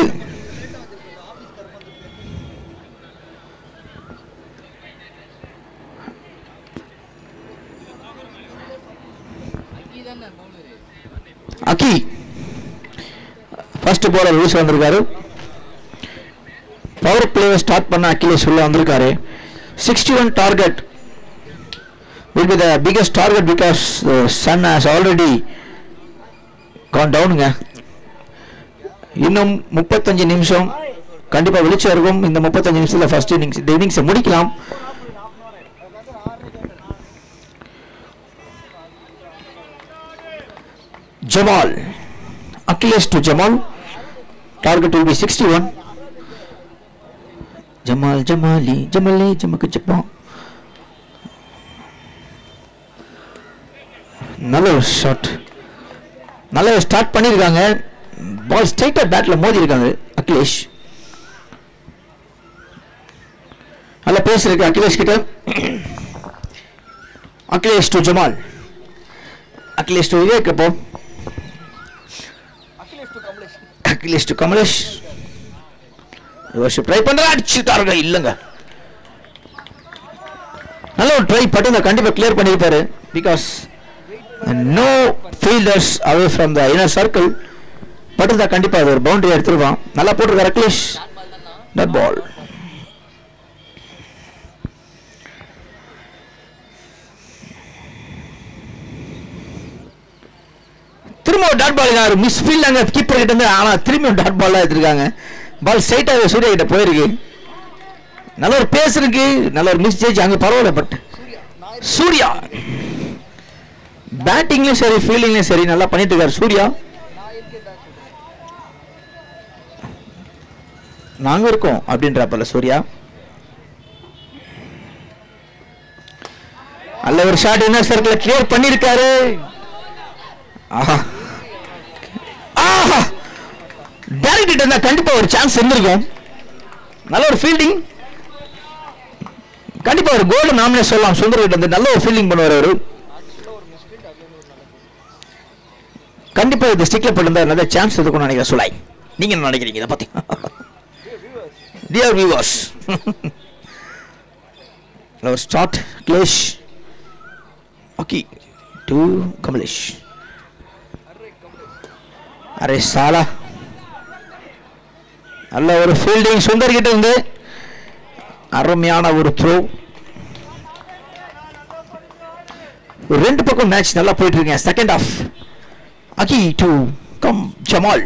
[SPEAKER 6] தானே bowler
[SPEAKER 1] Akki first bowler loose வந்திருக்காரு பவர் பிளேவை ஸ்டார்ட் பண்ண அக்கிலேஷ் உள்ள வந்திருக்காரு sixty one target will be the biggest target because Sun has already gone டவுனுங்க இன்னும் முப்பத்தஞ்சு நிமிஷம் கண்டிப்பாக வெளிச்சம் இருக்கும் இந்த முப்பத்தஞ்சு நிமிஷத்தில் ஃபர்ஸ்ட் இன்னிங்ஸ் இந்த இன்னிங்ஸை முடிக்கலாம் Jamal Akhilesh to Jamal target will be 61 Jamal ஜமாலி ஜமலே ஜமக்கு ஜப்பா நல்ல ஒரு ஷாட் நல்ல ஒரு ஸ்டார்ட் பண்ணியிருக்காங்க பால் ஸ்ட்ரைட்டாக பேட்டில் மோதி இருக்காங்க அகிலேஷ் நல்லா பேசிருக்கு அகிலேஷ் கிட்ட அகிலேஷ் டு ஜமால் அகிலேஷ் டு விவேக் அப்போ
[SPEAKER 3] Akhilesh to Kamlesh
[SPEAKER 1] Akhilesh to Kamlesh reverse try பண்றா அடிச்சுட்டாருங்க இல்லைங்க நல்ல ஒரு ட்ரை பட்டு கண்டிப்பாக கிளியர் பண்ணியிருப்பாரு because no fielders away from the inner circle but கண்டிப்பாக அது ஒரு பவுண்டரி எடுத்துருவான் நல்லா போட்டிருக்காரு அகிலேஷ் டட் பால் திரும்ப ஒரு டாட் பால் மிஸ் ஃபீல்ட் அங்கே கீப்பர் கிட்ட இருந்து ஆனால் திரும்பி ஒரு டாட் பால் எடுத்திருக்காங்க பால் ஸ்ட்ரைட்டாக சூர்யா கிட்ட போயிருக்கு நல்ல ஒரு பேஸ் இருக்கு நல்ல ஒரு மிஸ் ஜெயிச்சு அங்கே பரவாயில்ல பட் சூர்யா பேட்டிங்லயும் சரி ஃபீல்டிங்லயும் சரி நல்லா பண்ணிட்டு இருக்காரு சூர்யா நாங்க இருக்கோம் அப்படின்றப்பல சூர்யா நல்ல ஒரு ஷாட் இன்னர் சர்க்கிள் கிளியர் பண்ணிருக்காரு ஆஹா ஆஹா டைரக்ட் ஹிட் இருந்தா கண்டிப்பா ஒரு சான்ஸ் இருந்திருக்கும் நல்ல ஒரு ஃபீல்டிங் கண்டிப்பா ஒரு கோல்டு நாமினே சொல்லலாம் சுந்தர் கிட்ட இருந்து நல்ல ஒரு ஃபீல்டிங் பண்ணுவார் அவரு கண்டிப்பா இந்த ஸ்டிக்ல போட்டிருந்தா நல்ல சான்ஸ் இருக்கும்னு நினைக்கிறேன் சுலாய் நீங்க என்ன நினைக்கிறீங்க இதை பத்தி டியர் வியூவர்ஸ் ஒரு ஸ்டார்ட் கிளேஷ் ஓகே டு கமலேஷ் அரே சாலா நல்ல ஒரு ஃபீல்டிங் சுந்தர் கிட்ட இருந்து அருமையான ஒரு த்ரோ ரெண்டு பக்கம் மேட்ச் நல்லா போயிட்டு இருக்கேன் செகண்ட் ஆஃப் அகி டு கம் ஜமால்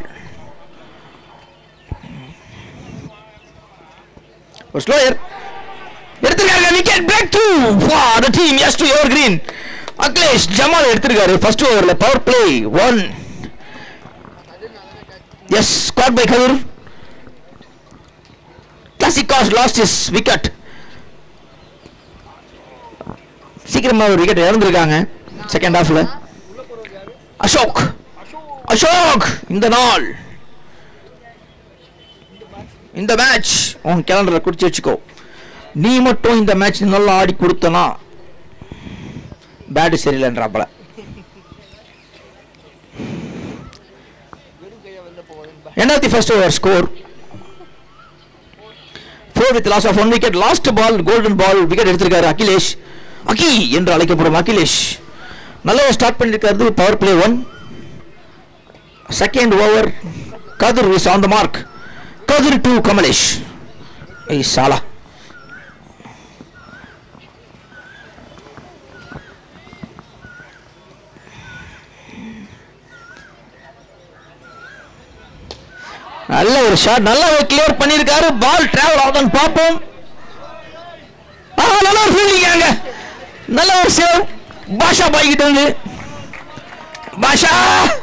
[SPEAKER 1] ஒரு ஸ்லோயர் எடுத்திருக்காங்க wicket breakthrough for the team S two Evergreen Akhilesh Jamal எடுத்திருக்காரு ஃபர்ஸ்ட் ஓவர்ல power play one is caught by Kathir classic cars last is wicket சீக்கிரமா ஒரு விக்கெட் இழந்திருக்காங்க செகண்ட் ஹாஃப்ல அசோக் அசோக் இந்த நாள் இந்த மேட்ச் உன் கேலண்டர்ல குறிச்சு வச்சுக்கோ நீ மட்டும் இந்த மேட்ச் நல்லா ஆடி கொடுத்தனா பேட் சரியில்லைன்றாப்பல End of the first over score. Four with loss of one wicket. Last ball, golden ball, wicket எடுத்திருக்காரு அகிலேஷ் அகி என்று அழைக்கப்படும் அகிலேஷ் நல்லா ஸ்டார்ட் பண்ணிருக்காரு power play one second over Kathir is on the mark Kathir to Kamlesh ஐ சாலா நல்ல ஒரு ஷாட் நல்லா கிளியர் பண்ணிருக்காரு பால் டிராவல் ஆகுதான்னு பார்ப்போம் ஆ நல்ல ஒரு ஃபீல்டிங் அங்க நல்ல ஒரு சேவ் பாஷா பாய் கிட்ட இருந்து பாஷா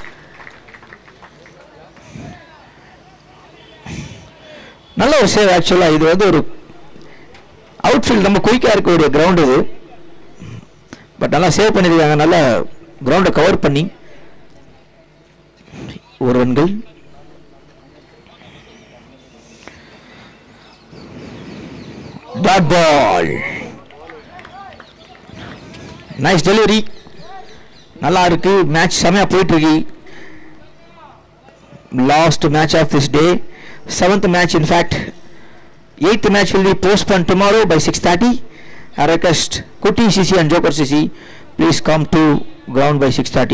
[SPEAKER 1] நல்ல ஒரு சேவ் ஆக்சுவலா இது வந்து ஒரு அவுட்ஃபீல்ட் நம்ம குயிக்கா இருக்க ஒரு கிரவுண்ட் இது பட் நல்லா சேவ் பண்ணியிருக்காங்க நல்லா கிரவுண்டை கவர் பண்ணி ஒரு ரன்கள் டாட் பால் நைஸ் டெலிவரி நல்லா இருக்கு மேட்ச் செமையா போயிட்டு இருக்கு last match of this day seventh match in fact eighth match will be postponed tomorrow by 6.30 I request Kuti CC and Joker CC please come to ground by 6.30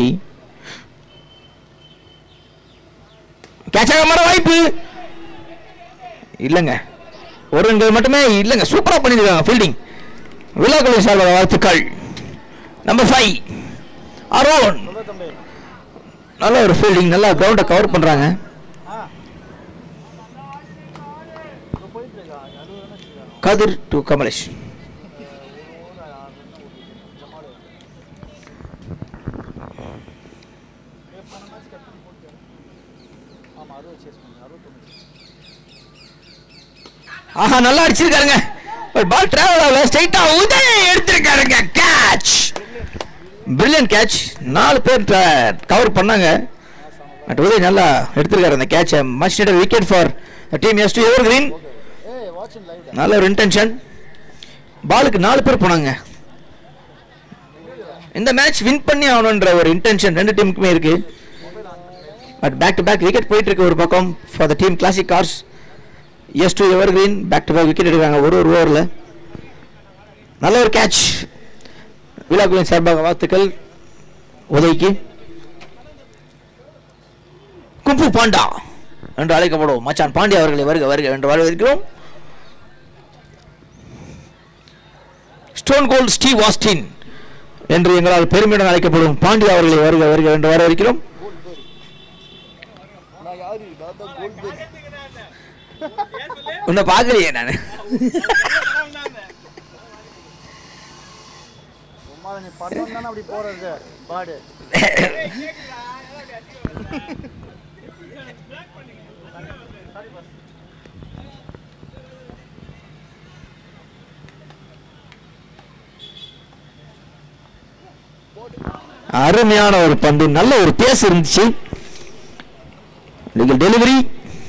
[SPEAKER 1] catch ஆக மாற வாய்ப்பு இல்லைங்க ஒரு ரன்கள் மட்டுமே இல்லைங்க சூப்பராக பண்ணியிருக்காங்க ஃபீல்டிங் விழாக்களை சார்பாக வாழ்த்துக்கள் நம்பர் ஃபைவ் அரோன் நல்ல ஒரு ஃபீல்டிங் நல்லா கிரவுண்டை கவர் பண்ணுறாங்க கதிர் டு கமலேஷ் ஆஹா நல்லா அடிச்சிருக்காருங்க ஒரு பால் டிராவல் ஆகல ஸ்ட்ரைட்டா உதய எடுத்திருக்காருங்க கேட்ச் பிரில்லியன்ட் கேட்ச் நாலு பேர் கவர் பண்ணாங்க பட் உதய் நல்லா எடுத்திருக்காரு அந்த கேட்சை much needed wicket for team S two Evergreen நல்ல ஒரு இன்டென்ஷன் பாலுக்கு நாலு பேர் போனாங்க இந்த மேட்ச் வின் பண்ணி ஆகணுன்ற ஒரு இன்டென்ஷன் ரெண்டு டீமுக்குமே இருக்கு but back to back wicket போயிட்டு இருக்கு ஒரு பக்கம் for the team classic cars S two Evergreen back to back wicket எடுக்காங்க ஒரு ஒரு ஓவரில் நல்ல ஒரு கேட்ச் விழாக்குவின் சார்பாக வாழ்த்துக்கள் உதய்க்கு கும்பு பாண்டா என்று அழைக்கப்படும் மச்சான் பாண்டியா அவர்களை வருக வருக என்று வரவேற்கிறோம் ஸ்டோன் கோல்ட் ஸ்டீவ் ஆஸ்டின் என்று எங்களால் பெருமையுடன் அழைக்கப்படும் பாண்டியா அவர்களை வருக வருக என்று வரவேற்கிறோம்
[SPEAKER 3] நான் யாரு நான் தான் கோல்டு
[SPEAKER 1] உன்னை பார்க்கலையே நான்
[SPEAKER 2] சும்மா நீ படம் தானே அப்படி போறது பாடு
[SPEAKER 1] அருமையான ஒரு பந்து நல்ல ஒரு பேஸ் இருந்துச்சு legal delivery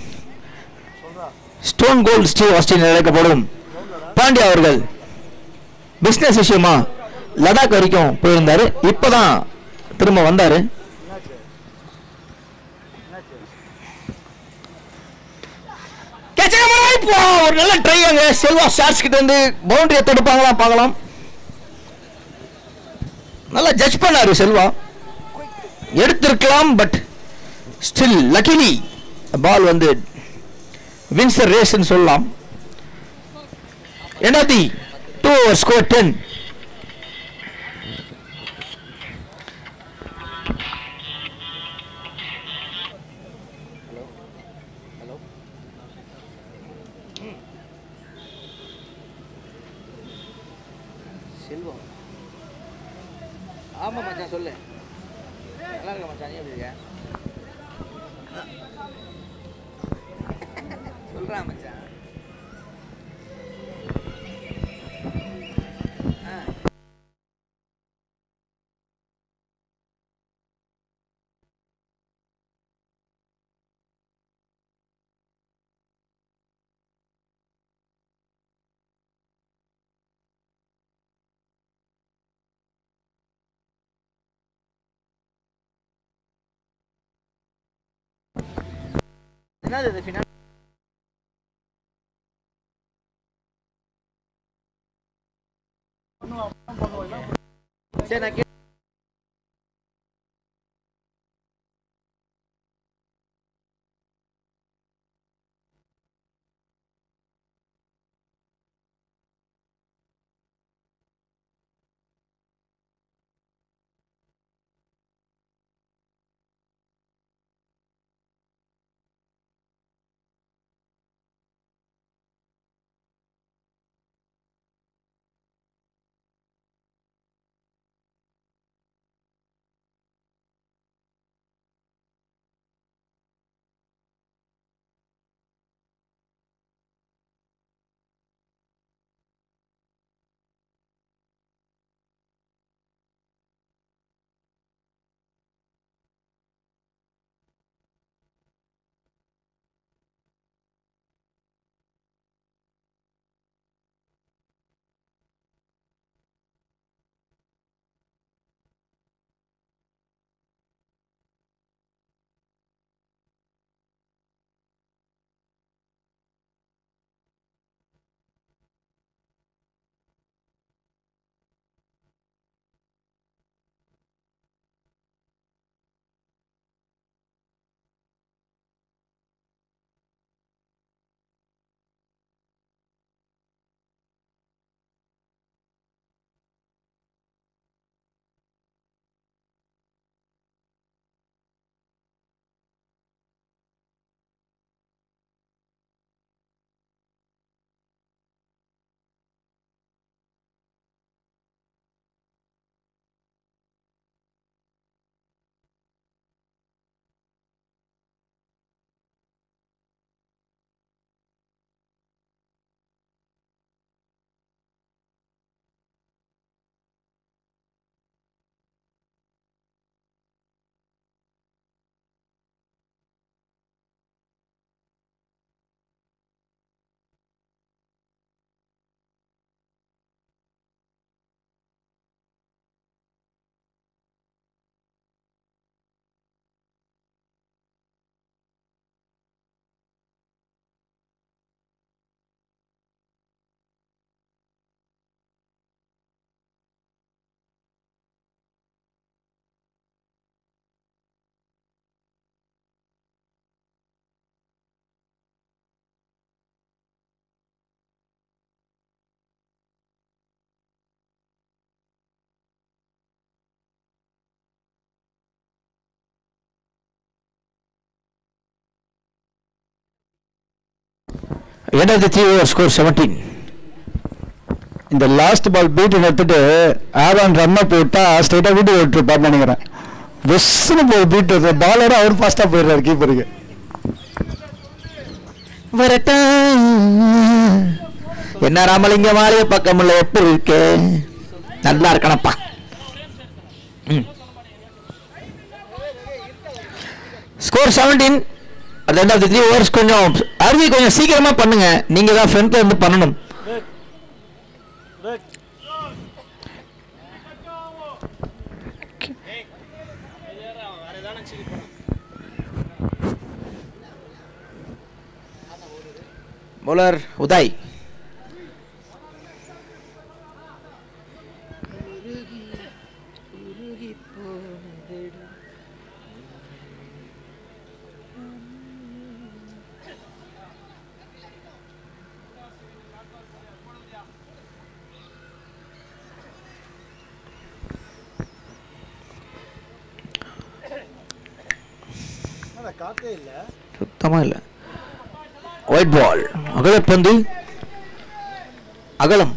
[SPEAKER 1] stone cold Steve Austin அழைக்கப்படும் பாண்டியா அவர்கள் பிசினஸ் விஷயமா லடாக் வரைக்கும் போயிருந்தாரு இப்பதான் திரும்ப வந்தாரு Catch ஆக வாய்ப்பு. ஒரு நல்ல ட்ரை அங்க செல்வா ஷார்ட்ஸ் கிட்ட இருந்து பவுண்டரியை தடுப்பாங்களா பார்க்கலாம் நல்லா ஜட்ஜ் பண்ணாரு செல்வா எடுத்திருக்கலாம் பட் ஸ்டில் லக்கிலி பால் வந்து வின்ஸ் ரேஸ்ன்னு சொல்லலாம் என்னாத்தி two over score ten
[SPEAKER 3] Selvam ஆமா மச்சான் சொல்லு நல்லா இருக்க மச்சான் நீ எப்படி இருக்க சொல்றான் மச்சான் ஆ என்னது இது ஃபினா சரி நான் கே
[SPEAKER 1] end of the three over score 17
[SPEAKER 5] இந்த லாஸ்ட் பால் பீட் எடுத்துட்டு ஆரான் ரன்னை போட்டா ஸ்ட்ரைட்டாக வீட்டுக்கு விட்டுருப்பான்னு நினைக்கிறேன் வெஸ்ஸுன்னு போய் பீட் பாலோட அவர் ஃபாஸ்ட்டாக போயிடுறாரு கீப்பருக்கு
[SPEAKER 1] வரட்டா என்ன ராமலிங்க மாலைய பக்கமுள்ள எப்படி இருக்கு நல்லா இருக்கணப்பா score seventeen at the end of the three overs கொஞ்சம் அருவி கொஞ்சம் சீக்கிரமா பண்ணுங்க நீங்க தான் ஃப்ரண்ட்ல இருந்து பண்ணணும்
[SPEAKER 2] Red.
[SPEAKER 1] bowler உதய்
[SPEAKER 2] என்னடா காத்தே இல்ல
[SPEAKER 1] சுத்தமா இல்ல ஒயிட் பால் அகலப்பந்து அகலம்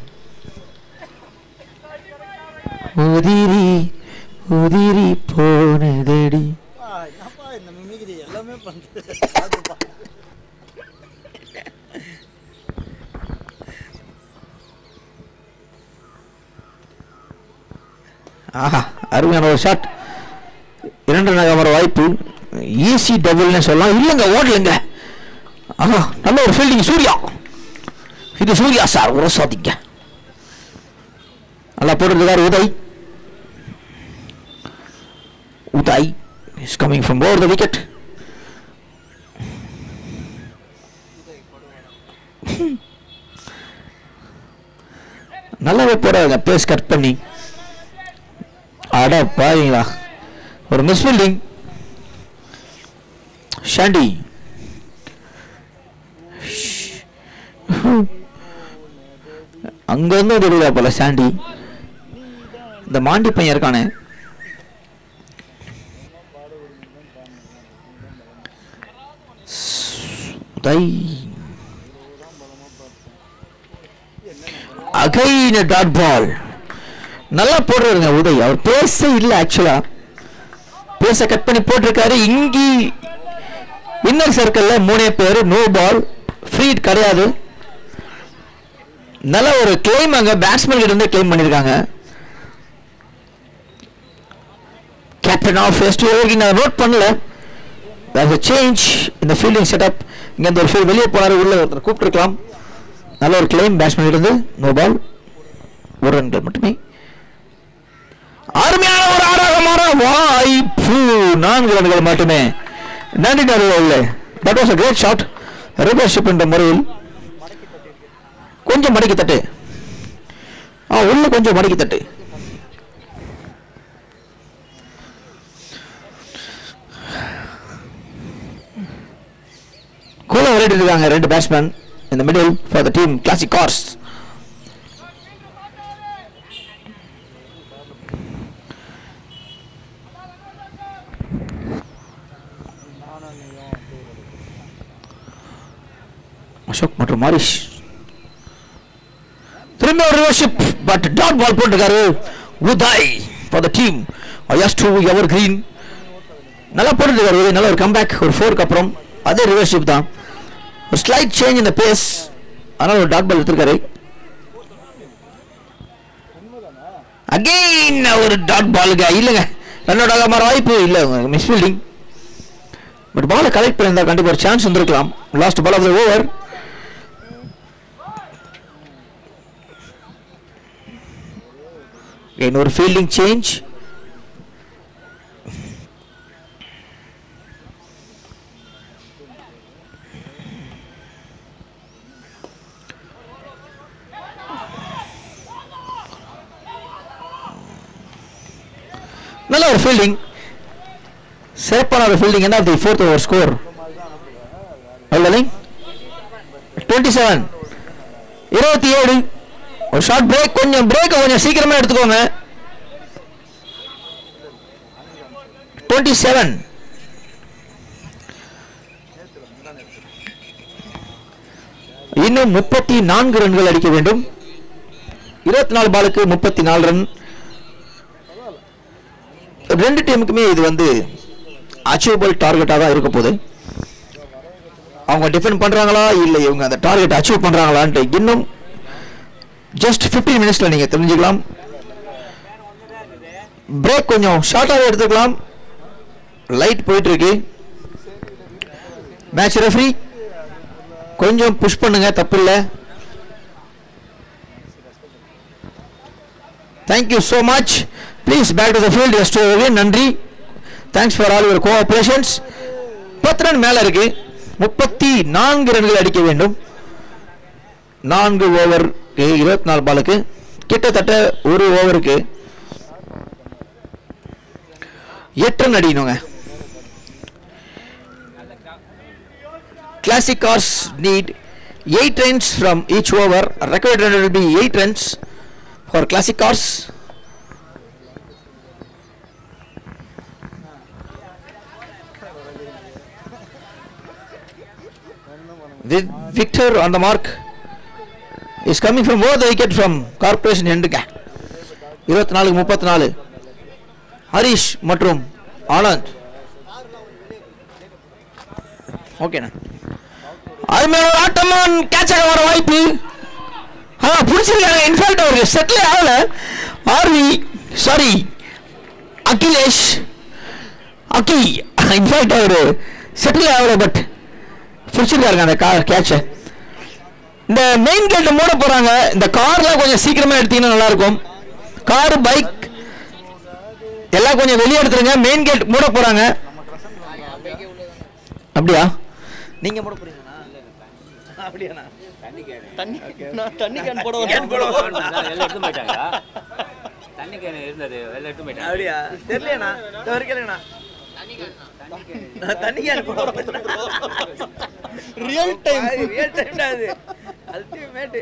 [SPEAKER 1] உதிரி உதிரி போனதடி
[SPEAKER 2] அப்பா, என்னப்பா இந்த மிமிக்ரி எல்லாமே பண்ணுது பாத்துப்பா.
[SPEAKER 1] ஆஹா அருமையான ஒரு ஷாட் இரண்டு நகமர வாய்ப்பு ஈஸி டபுள்னு சொல்லலாம் இல்லைங்க ஓடலைங்க ஆஹா நல்ல ஒரு ஃபீல்டிங் சூர்யா இது சூர்யா சார் உரசாதிங்க நல்லா போட்டுருக்காரு Uday Uday is coming from over the wicket நல்லாவே போறாங்க பேஸ் கட் பண்ணி அட பாருங்களா ஒரு மிஸ் ஃபீல்டிங் ஷாண்டி அங்க இருந்து வருதா போல சாண்டி இந்த மாண்டி பையன் இருக்கானே உதய் அகைன் டாட் பால் நல்லா போடுறாருங்க உதய் அவர் பேச இல்லை ஆக்சுவலா பேச கட் பண்ணி போட்டிருக்காரு இங்கி இன்னர் சர்க்கிள்ல மூணே பேர் நோ பால் ஃப்ரீ கிடையாது நல்ல ஒரு கிளைம் அங்க பேட்ஸ்மேன் கிட்ட இருந்து கிளைம் பண்ணிருக்காங்க கேப்டன் ஆஃப் ஃபர்ஸ்ட் ஓவருக்கு நான் நோட் பண்ணல there's a சேஞ்ச் இந்த ஃபீல்டிங் செட்டப் இங்க இந்த ஒரு ஃபீல்ட் வெளியே போனாரு உள்ள ஒருத்தர் கூப்பிட்டுருக்கலாம் நல்ல ஒரு கிளைம் பேட்ஸ்மேன் இருந்து நோ பால் ஒரு ரன்கள் மட்டுமே அருமையான ஒரு ஆரோகமான வாய்ப்பு நான்கு ரன்கள் மட்டுமே நன்றி நடுவில் that was a great shot reverse sweep என்ற முறையில் கொஞ்சம் மடக்கி தட்டு ஆ உள்ள கொஞ்சம் மடக்கி தட்டு கூட விளையாட்டு இருக்காங்க ரெண்டு பேட்ஸ்மேன் இந்த middle for the team classic cars Ashok மற்றும் மாரிஷ் திரும்ப ஒரு ரிவர்ஷிப் பட் டாட் பால் போட்டிருக்காரு உதய் ஃபார் த டீம் ஐயாஸ் டு எவர் கிரீன் நல்லா போட்டுருக்காரு உதய் நல்ல ஒரு கம்பேக் ஒரு ஃபோருக்கு அப்புறம் அதே ரிவர்ஷிப் தான் ஒரு ஸ்லைட் சேஞ்ச் இந்த பேஸ் அதனால ஒரு டாட் பால் எடுத்திருக்காரு அகெயின் ஒரு டாட் பாலுங்க இல்லைங்க ரன்னோட மாற வாய்ப்பு இல்லை மிஸ் ஃபீல்டிங் பட் பாலை கலெக்ட் பண்ணியிருந்தா கண்டிப்பாக ஒரு சான்ஸ் வந்திருக்கலாம் last ball of the over இன்னொரு ஃபீல்டிங் சேஞ்ச் நல்ல ஒரு ஃபீல்டிங் சிறப்பான ஒரு ஃபீல்டிங் என்ன தி ஃபோர்த் ஓவர் ஸ்கோர் எவ்வளோ டுவெண்ட்டி செவன் இருபத்தி ஏழு ஒரு ஷார்ட் பிரேக் கொஞ்சம் பிரேக் கொஞ்சம் சீக்கிரமா எடுத்துக்கோங்க டுவெண்ட்டி செவன் இன்னும் முப்பத்தி நான்கு ரன்கள் அடிக்க வேண்டும் இருபத்தி நாலு பாலுக்கு முப்பத்தி நாலு ரன் ரெண்டு டீமுக்குமே இது வந்து அச்சீவபிள் டார்கெட்டாக தான் இருக்க போகுது அவங்க டிஃபெண்ட் பண்ணுறாங்களா இல்லை இவங்க அந்த டார்கெட் அச்சீவ் பண்ணுறாங்களான்ட்டு இன்னும் ஜஸ்ட் 15 மினிட்ஸில் நீங்கள் தெரிஞ்சுக்கலாம் பிரேக் கொஞ்சம் ஷார்ட்டாகவே எடுத்துக்கலாம் லைட் போயிட்டு இருக்கு மேட்ச் ரெஃப்ரி கொஞ்சம் புஷ் பண்ணுங்க தப்பு இல்லை thank you so much please back to the field எஸ்ட் நன்றி thanks for all your cooperations பத்து ரன் மேலே இருக்கு முப்பத்தி நான்கு ரன்கள் அடிக்க வேண்டும் நான்கு ஓவருக்கு இருபத்தி நாலு பாலுக்கு கிட்டத்தட்ட ஒரு ஓவருக்கு எட்டு ரன் அடிக்கணுங்க classic cars need eight runs from each over record run will be eight runs for classic cars with Victor on the mark is coming from over the wicket from Corporation எண்டுங்க இருபத்தி நாலுக்கு முப்பத்தி நாலு ஹரிஷ் மற்றும் ஆனந்த் ஓகேண்ணா அருமையான ஒரு ஆட்டமான் கேட்சாக வர வாய்ப்பு ஆ பிடிச்சிருக்காங்க இன்ஃபேக்ட் அவருக்கு செட்டில் ஆகல RV sorry Akhilesh Akki in fact அவர் செட்டில் ஆகல பட் பிடிச்சிருக்காருங்க அந்த கார் கேட்சை இந்த மெயின் கேட்டை மூட போறாங்க இந்த கார்லாம் கொஞ்சம் சீக்கிரமா எடுத்தீங்கன்னா நல்லா இருக்கும் கார் பைக் எல்லாம் கொஞ்சம் வெளியே எடுத்துருங்க மெயின் கேட் மூட போறாங்க அப்படியா நீங்க மூட போறீங்களா அப்படியாண்ணா
[SPEAKER 3] தண்ணி நான் தண்ணி கேன் போட
[SPEAKER 8] தண்ணி கேன் இருந்தது வெளில எடுத்து போயிட்டேன்
[SPEAKER 3] அப்படியா தெரியலண்ணா இது வரைக்கும் இல்லைண்ணா நான் தண்ணி கேன் போட ரியல் டைம் ரியல் டைம் அது அல்டிமேட்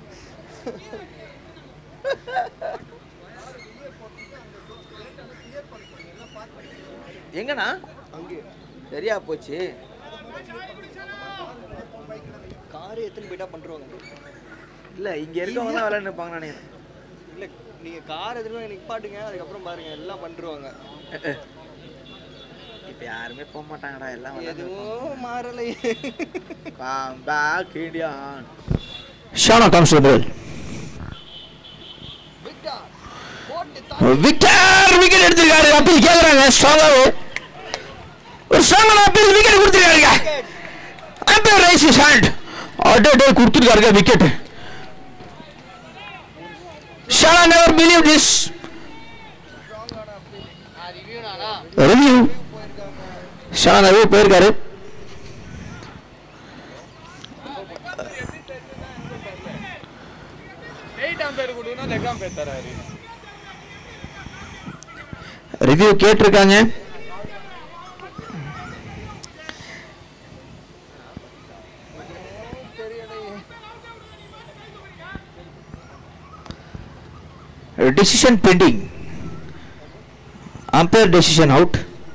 [SPEAKER 3] எங்கண்ணா சரியா போச்சு கார் எத்தனை போயிட்டா பண்றவங்க இல்ல இங்க இருக்கவங்க தான் விளையாண்டு இருப்பாங்க நினைக்கிறேன் இல்ல நீங்க கார் எத்தனை நிப்பாட்டுங்க அதுக்கப்புறம் பாருங்க எல்லாம் பண்றவங்க
[SPEAKER 1] இப்ப யாருமே போக மாட்டாங்கடா எல்லாம்
[SPEAKER 3] எதுவும் மாறலை
[SPEAKER 1] Come back, Indian. Shana comes to the ball. Victor wicket எடுத்திருக்காரு அப்பீல் கேக்குறாங்க ஸ்ட்ராங்காவே ஒரு ஸ்ட்ராங்கான அப்பீல் விக்கெட் கொடுத்திருக்காருங்க அம்பையர் ரைஸ் இஸ் ஹேண்ட் அடே டே கொடுத்திருக்காருங்க wicket Shana never believe this review Shana review போயிருக்காரு
[SPEAKER 4] ஸ்ட்ரைட் அம்பேர் கொடுக்கணும் லெக் அம்பேர் தராரு
[SPEAKER 1] ரிவ்யூ கேட்டிருக்காங்க decision pending umpire decision out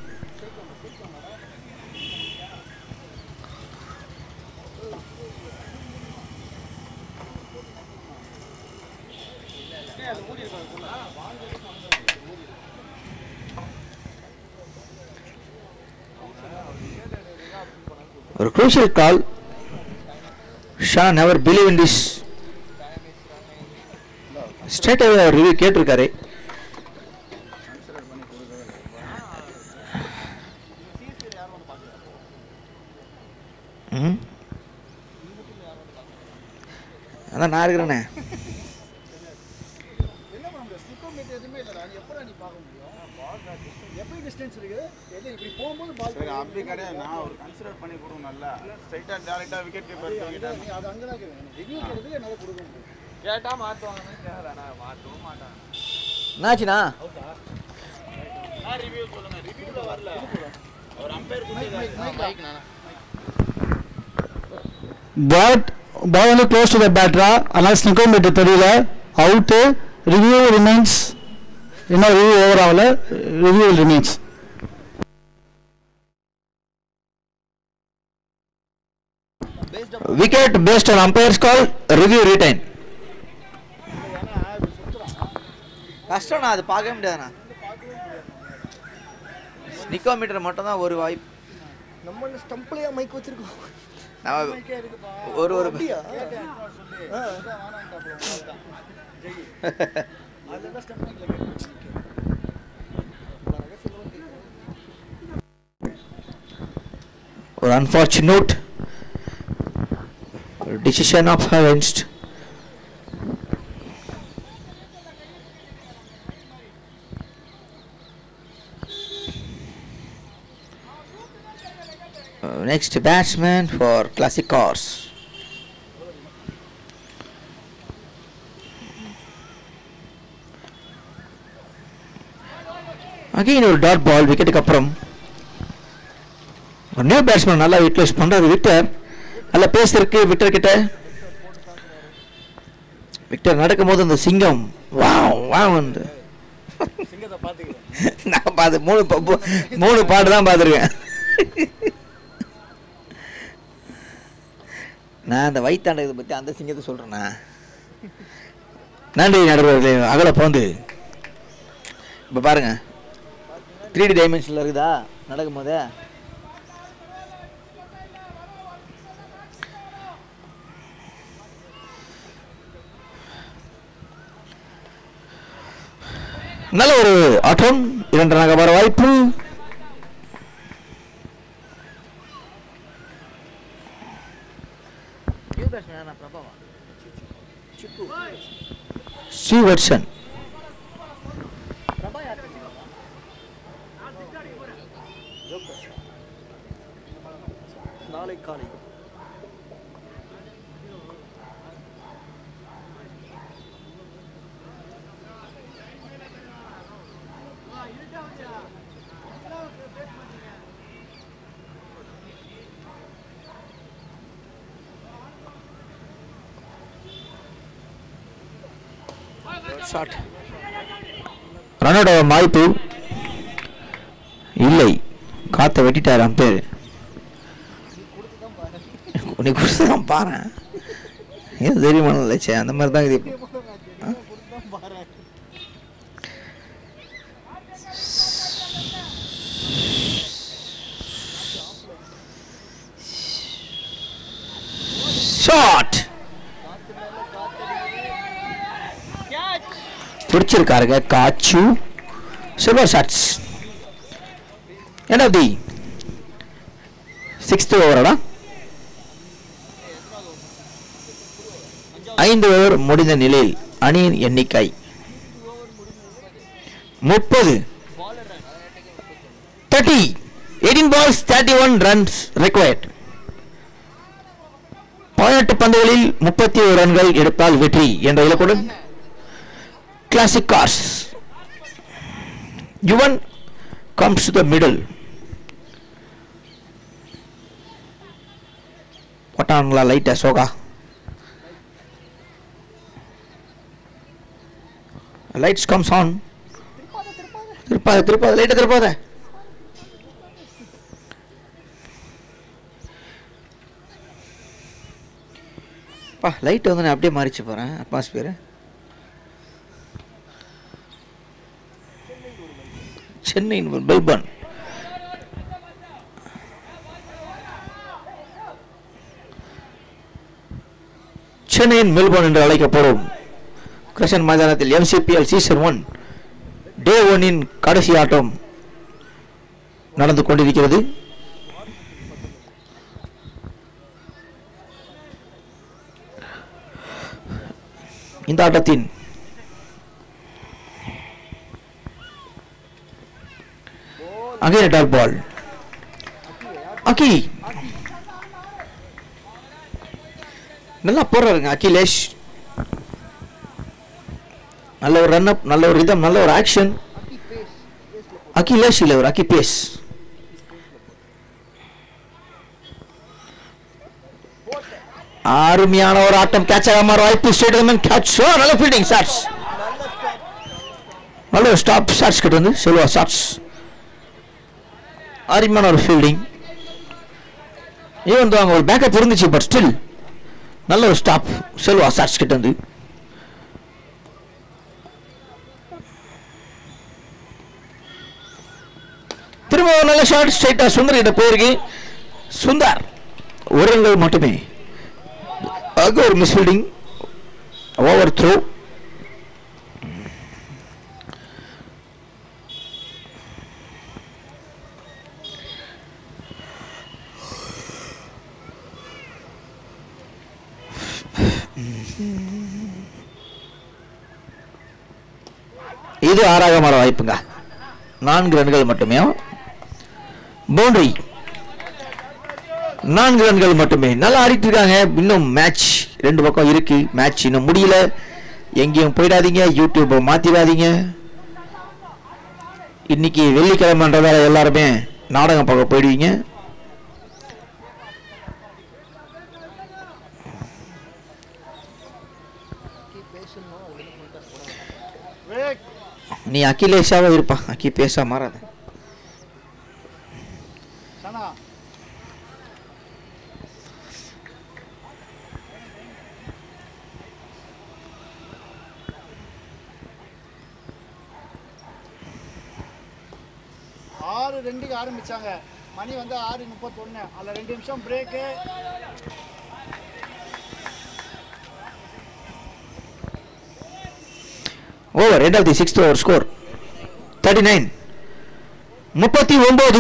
[SPEAKER 1] ஒரு crucial call ஷா never believe in this straight review கேட்டிருக்காரு ம் அதான் நான் இருக்கிறேனே
[SPEAKER 2] என்ன பண்ண முடியும் ஸ்லிப்பர் மீட் எதுவுமே இல்லைடா நீ எப்படா நீ பார்க்க முடியும் எப்படி டிஸ்டன்ஸ் இருக்குது எது இப்படி போகும்போது பால்
[SPEAKER 7] சரி அப்படி கிடையாது நான் ஒரு கன்சிடர் பண்ணி கொடுங்க நல்லா ஸ்ட்ரைட்டாக டேரெக்டாக விக்கெட் கீப்பர் தூக்கிட்டேன்
[SPEAKER 2] நீ அது அங்கே தான் கேட்கணும் ரிவ்யூ கேட்டது என்னால் கொடுக்க முடியும்
[SPEAKER 4] கேட்டா மாத்துவாங்கன்னு கேட்கறானா மாத்தவும் மாட்டான்
[SPEAKER 1] என்னாச்சுண்ணா
[SPEAKER 5] பாட் பால் வந்து க்ளோஸ் டு த பேட்ரா அதனால் ஸ்னிக்கோமீட்டர் தெரியல அவுட்டு ரிவ்யூ ரிமைன்ஸ் என்ன ரிவ்யூ ஓவர் ஆகல review remains
[SPEAKER 3] based
[SPEAKER 1] wicket based on umpire's call review retain
[SPEAKER 3] கஷ்டம்ண்ணா அது பார்க்கவே முடியாதுண்ணா நிக்கோமீட்டர் மட்டும் தான் ஒரு வாய்ப்பு
[SPEAKER 9] நம்ம ஸ்டம்ப்லயா மைக் வச்சிருக்கோம்
[SPEAKER 3] நம்ம ஒரு ஒரு
[SPEAKER 9] அப்படியா ஆ.
[SPEAKER 1] ஒரு unfortunate decision of against Uh, next batsman for classic cars again ஒரு டாட் பால் விக்கெட்டுக்கு அப்புறம் ஒரு நியூ பேட்ஸ்மேன் நல்லா யூட்டிலைஸ் பண்றாரு விக்டர் நல்லா பேசிருக்கு விக்டர் கிட்ட விக்டர் நடக்கும்போது அந்த சிங்கம் வா வா வந்து
[SPEAKER 2] சிங்கத்தை பார்த்துக்கிறேன்
[SPEAKER 1] நான் பார்த்து மூணு பா- பு- மூணு பாட்டு தான் பார்த்துருக்கேன் நான் அந்த வயிற்றாண்டதை பற்றி அந்த சிங்கத்தை சொல்கிறேண்ணா நன்றி நடுவர்களே அகல போந்து இப்போ பாருங்க த்ரீ டி டைமென்ஷனில் இருக்குதா நடக்கும் போதே நல்ல ஒரு ஆட்டம் இரண்டு ரக வர வாய்ப்பு
[SPEAKER 3] நியூ பேட்ஸ்மேன் பிரபாவா
[SPEAKER 1] ஸ்ரீவர்ஷன்
[SPEAKER 3] பிரபா யார்
[SPEAKER 9] நாளை காலை
[SPEAKER 1] ஷாட் ரன்னோட வாய்ப்பு இல்லை காத்த வெட்டிட்டார் அம்பேர் நீ கொடுத்து தான் பாரு ஏதோ தெரியுமா இல்லைச்சே அந்த மாதிரி தான் இது ஷாட் பிடிச்சிருக்காருங்க காச்சு சில்வர் ஷாட்ஸ் என்ன தி சிக்ஸ்த் ஓவரடா ஐந்து ஓவர் முடிந்த நிலையில் அணியின் எண்ணிக்கை முப்பது thirty eighteen balls thirty one runs required பதினெட்டு பந்துகளில் முப்பத்தி ஒரு ரன்கள் எடுத்தால் வெற்றி என்ற இலக்குடன் classic cars. Yuvan comes to the middle. போட்டாங்களா light Ashoka lights comes on திருப்பாத திருப்பாத லைட்டை திருப்பாத பா லைட் வந்து நான் அப்படியே மாறிச்சு போகிறேன் அட்மாஸ்பியர் சென்னை மெல்பர்ன் சென்னையின் மெல்பர்ன் என்று அழைக்கப்படும் கிருஷ்ணன் மைதானத்தில் எம்சிபிஎல் சீசன் ஒன் டே ஒன்னின் கடைசி ஆட்டம் நடந்து கொண்டிருக்கிறது இந்த ஆட்டத்தின் Again a dot ball. அக்கி நல்லா போடுறாருங்க அகிலேஷ் நல்ல ஒரு ரன் அப் நல்ல ஒரு ரிதம் நல்ல ஒரு ஆக்ஷன் அகிலேஷ் இல்லை ஒரு அக்கி பேஸ் அருமையான ஒரு ஆட்டம் கேட்ச் ஆகாம வாய்ப்பு ஸ்டேட் கேட்ச் நல்ல ஃபீல்டிங் ஷாட்ஸ் நல்ல ஒரு ஸ்டாப் ஷாட்ஸ் கிட்ட வந்து செல்வா ஷாட்ஸ் அருமையான ஒரு ஃபீல்டிங் ஈவன் அங்கே ஒரு பேக்கப் இருந்துச்சு பட் ஸ்டில் நல்ல ஒரு ஸ்டாப் செல்வா சாட்ஸ் கிட்ட இருந்து திரும்ப ஒரு நல்ல ஷாட் ஸ்ட்ரைட்டா சுந்தர் கிட்ட போயிருக்கு சுந்தர் ஒரு ரன்கள் மட்டுமே அங்க ஒரு மிஸ் ஃபீல்டிங் ஓவர் த்ரோ இது ஆறாக மாற வாய்ப்புங்க நான்கு ரன்கள் மட்டுமே பவுண்டரி நான்கு ரன்கள் மட்டுமே நல்லா ஆடிட்டு இருக்காங்க இன்னும் மேட்ச் ரெண்டு பக்கம் இருக்கு மேட்ச் இன்னும் முடியல எங்கேயும் போயிடாதீங்க யூடியூப்பை மாத்திடாதீங்க இன்னைக்கு வெள்ளிக்கிழமைன்றதால எல்லாருமே நாடகம் பார்க்க போயிடுவீங்க
[SPEAKER 2] விவேக்
[SPEAKER 1] நீ அகிலேஷாவே இருப்பா அக்கி பேச மாறாத
[SPEAKER 2] சனா ஆறு ரெண்டுக்கு ஆரம்பிச்சாங்க மணி வந்து ஆறு முப்பத்தொன்று அதில் ரெண்டு நிமிஷம் break
[SPEAKER 1] over end of the sixth over score thirty nine முப்பத்தி ஒன்பது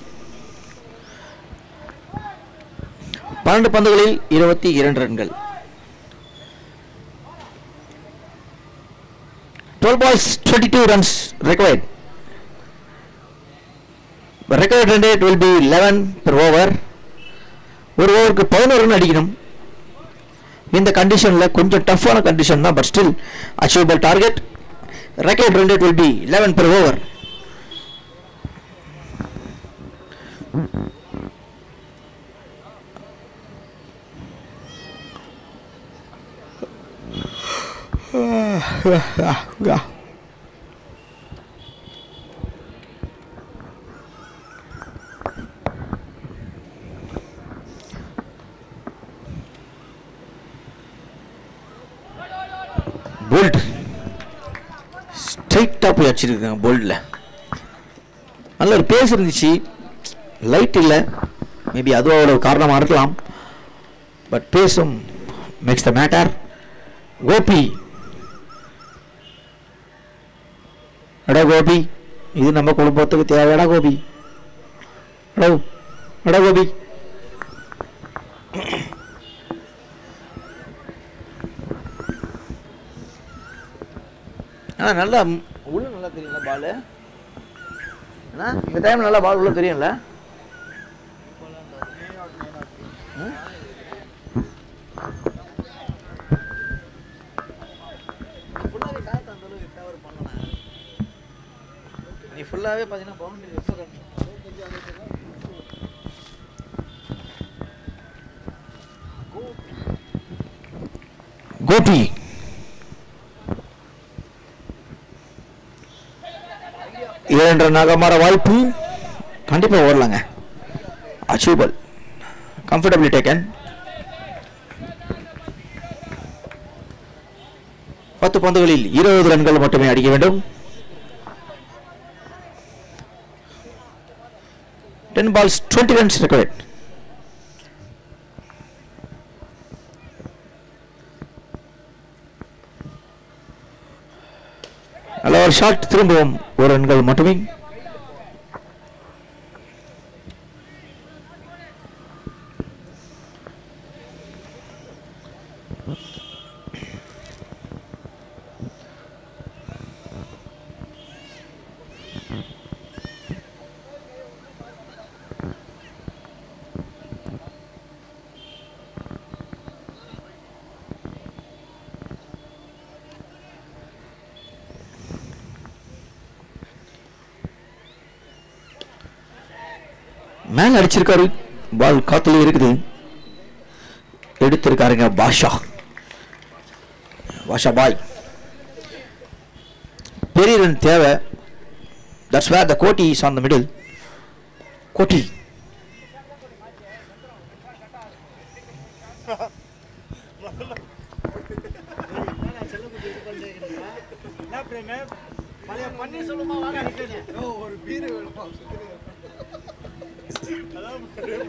[SPEAKER 1] பன்னெண்டு பந்துகளில் இருபத்தி இரண்டு ரன்கள் twelve balls twenty two runs required record run rate will be eleven per over ஒரு ஓவருக்கு பதினோரு ரன் அடிக்கணும் இந்த கண்டிஷனில் கொஞ்சம் டஃப்பான கண்டிஷன் தான் but still achievable target record run rate will be 11 per over. போல்ட் ஸ்ட்ரைட்டாக போய் அடிச்சிருக்காங்க போல்டில் நல்ல ஒரு பேஸ் இருந்துச்சு லைட் இல்லை மேபி அதுவோட ஒரு காரணமாக இருக்கலாம் பட் பேஸும் மேக்ஸ் த மேட்டர் கோபி எடா கோபி இது நம்ம குடும்பத்துக்கு தேவையடா கோபி எடோ எடா கோபி ஆ நல்லா ம், உள்ள நல்லா தெரியும்ல பால் அண்ணா இந்த டைம் நல்லா பால் உள்ள தெரியும்ல ம்? நீ ஃபுல்லாகவே பார்த்தீங்கன்னா பவுண்டரி ரொம்ப கம்மி கோபி இரண்டு நகமர வாய்ப்பு கண்டிப்பாக ஓடலாங்க அச்சீவபிள் கம்ஃபர்டபிளி டேக்கன் பத்து பந்துகளில் இருபது ரன்கள் மட்டுமே அடிக்க வேண்டும் ten balls twenty runs required நல்ல ஒரு ஷாட் திரும்பவும் ஒரு ரன்கள் மட்டுமே மேல அடிச்சிருக்காரு பால் காத்துல இருக்குது எடுத்திருக்காருங்க பாஷா பாஷா பாய் பெரிய ரன் தேவை தட்ஸ் வேர் த கோட்டி இஸ் ஆன் த மிடில் கோட்டி
[SPEAKER 2] ஒரு நே- பழைய பன்னீர்செல்வமா வாங்க நிக்கிறேன்.
[SPEAKER 9] ஒரு பீர் வேணுமா
[SPEAKER 2] அதான்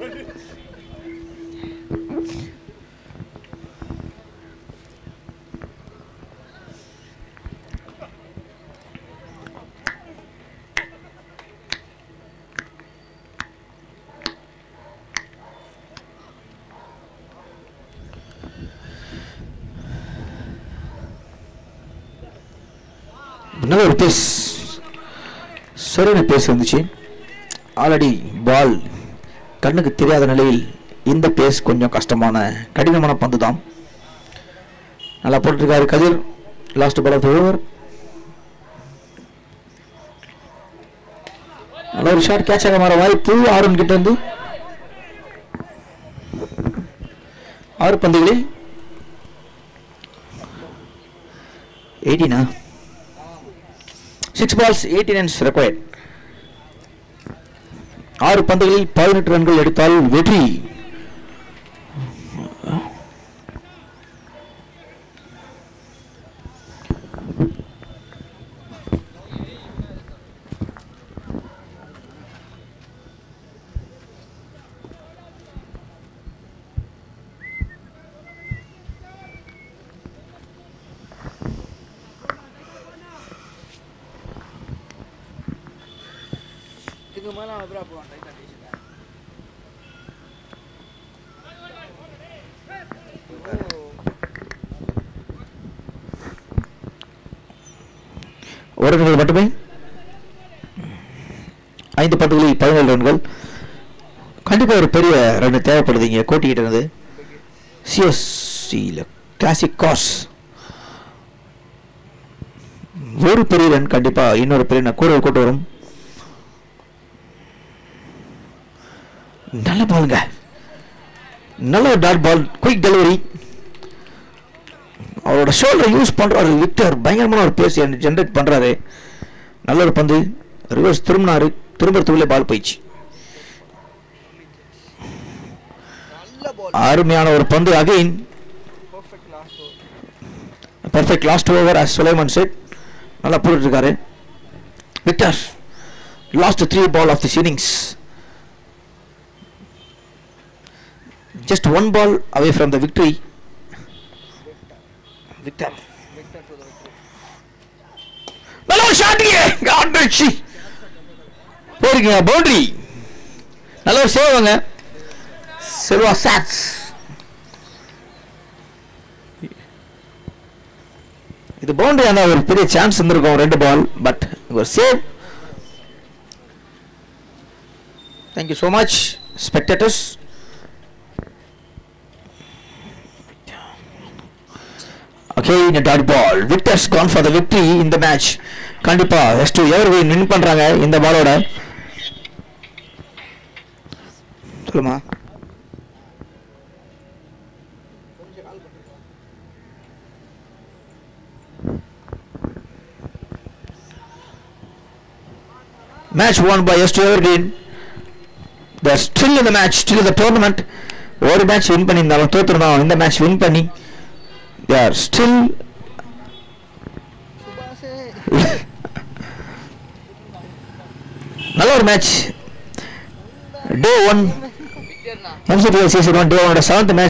[SPEAKER 1] நல்ல ஒரு பேஸ் சரியான பேஸ் வந்துச்சு ஆல்ரெடி பால் கண்ணுக்கு தெரியாத நிலையில் இந்த பேஸ் கொஞ்சம் கஷ்டமான கடினமான பந்து தான் நல்லா போட்டுருக்காரு Kathir last ball of over நல்ல ஒரு ஷாட் கேட்ச் ஆக மாற வாய்ப்பு ஆறுன் கிட்ட இருந்து ஆறு பந்துகளில் எயிட்டீனா six balls eighteen runs required ஆறு பந்துகளில் பதினெட்டு ரன்கள் எடுத்தால் வெற்றி
[SPEAKER 6] இதுக்கு மேலே அவன் எப்படி போவான் ரைட் கண்டிஷன்
[SPEAKER 1] ஒரு ரன்கள் மட்டுமே ஐந்து பந்துகளில் பதினேழு ரன்கள் கண்டிப்பாக ஒரு பெரிய ரன் தேவைப்படுது இங்கே கோட்டிக்கிட்டு இருந்து சிஎஸ்சியில் கிளாசிக் காஸ் ஒரு பெரிய ரன் கண்டிப்பாக இன்னொரு பெரிய ரன் கூட கூட்டு வரும் நல்ல பாலுங்க நல்ல ஒரு டாட் பால் குயிக் டெலிவரி அவரோட ஷோல்டர் யூஸ் பண்றாரு விக்டர் பயங்கரமான ஒரு பேஸ் ஜென்ரேட் பண்றாரு நல்ல ஒரு பந்து ரிவர்ஸ் திரும்பினாரு திரும்பறதுக்குள்ளே பால் போயிடுச்சு
[SPEAKER 9] நல்ல பால்
[SPEAKER 1] அருமையான ஒரு பந்து again
[SPEAKER 9] perfect last
[SPEAKER 1] perfect last over as Sulaiman set நல்லா போட்டுட்டு இருக்காரு Victor last three ball of the innings just one ball away from the victory Victor
[SPEAKER 9] Victor to the victory
[SPEAKER 1] நல்ல ஒரு ஷாட்டுங்க காட் பிரிட்ஜ் போயிருக்கீங்க பவுண்டரி நல்ல ஒரு சேவங்க செல்வா சாட்ஸ் இது பவுண்டரி ஆனால் ஒரு பெரிய சான்ஸ் இருந்திருக்கும் ரெண்டு பால் பட் ஒரு save thank you so much spectators Okay, in a dot ball. Victor's gone for the victory in the match. கண்டிப்பா எஸ் டூ எவர் வின் பண்றாங்க இந்த பாலோட சொல்லுமா match won by S two ever they are still in the match still in the tournament ஒரு match win பண்ணியிருந்தாலும் தோத்துருந்தோம் இந்த match win பண்ணி they are still
[SPEAKER 9] சுபாஷே
[SPEAKER 1] நல்ல ஒரு மேட்ச் டே ஒன்
[SPEAKER 6] விக்டர்னா
[SPEAKER 1] எம்சிபிஎல் சீசன் ஒன் டே ஒனோட செவன்த் மேட்ச்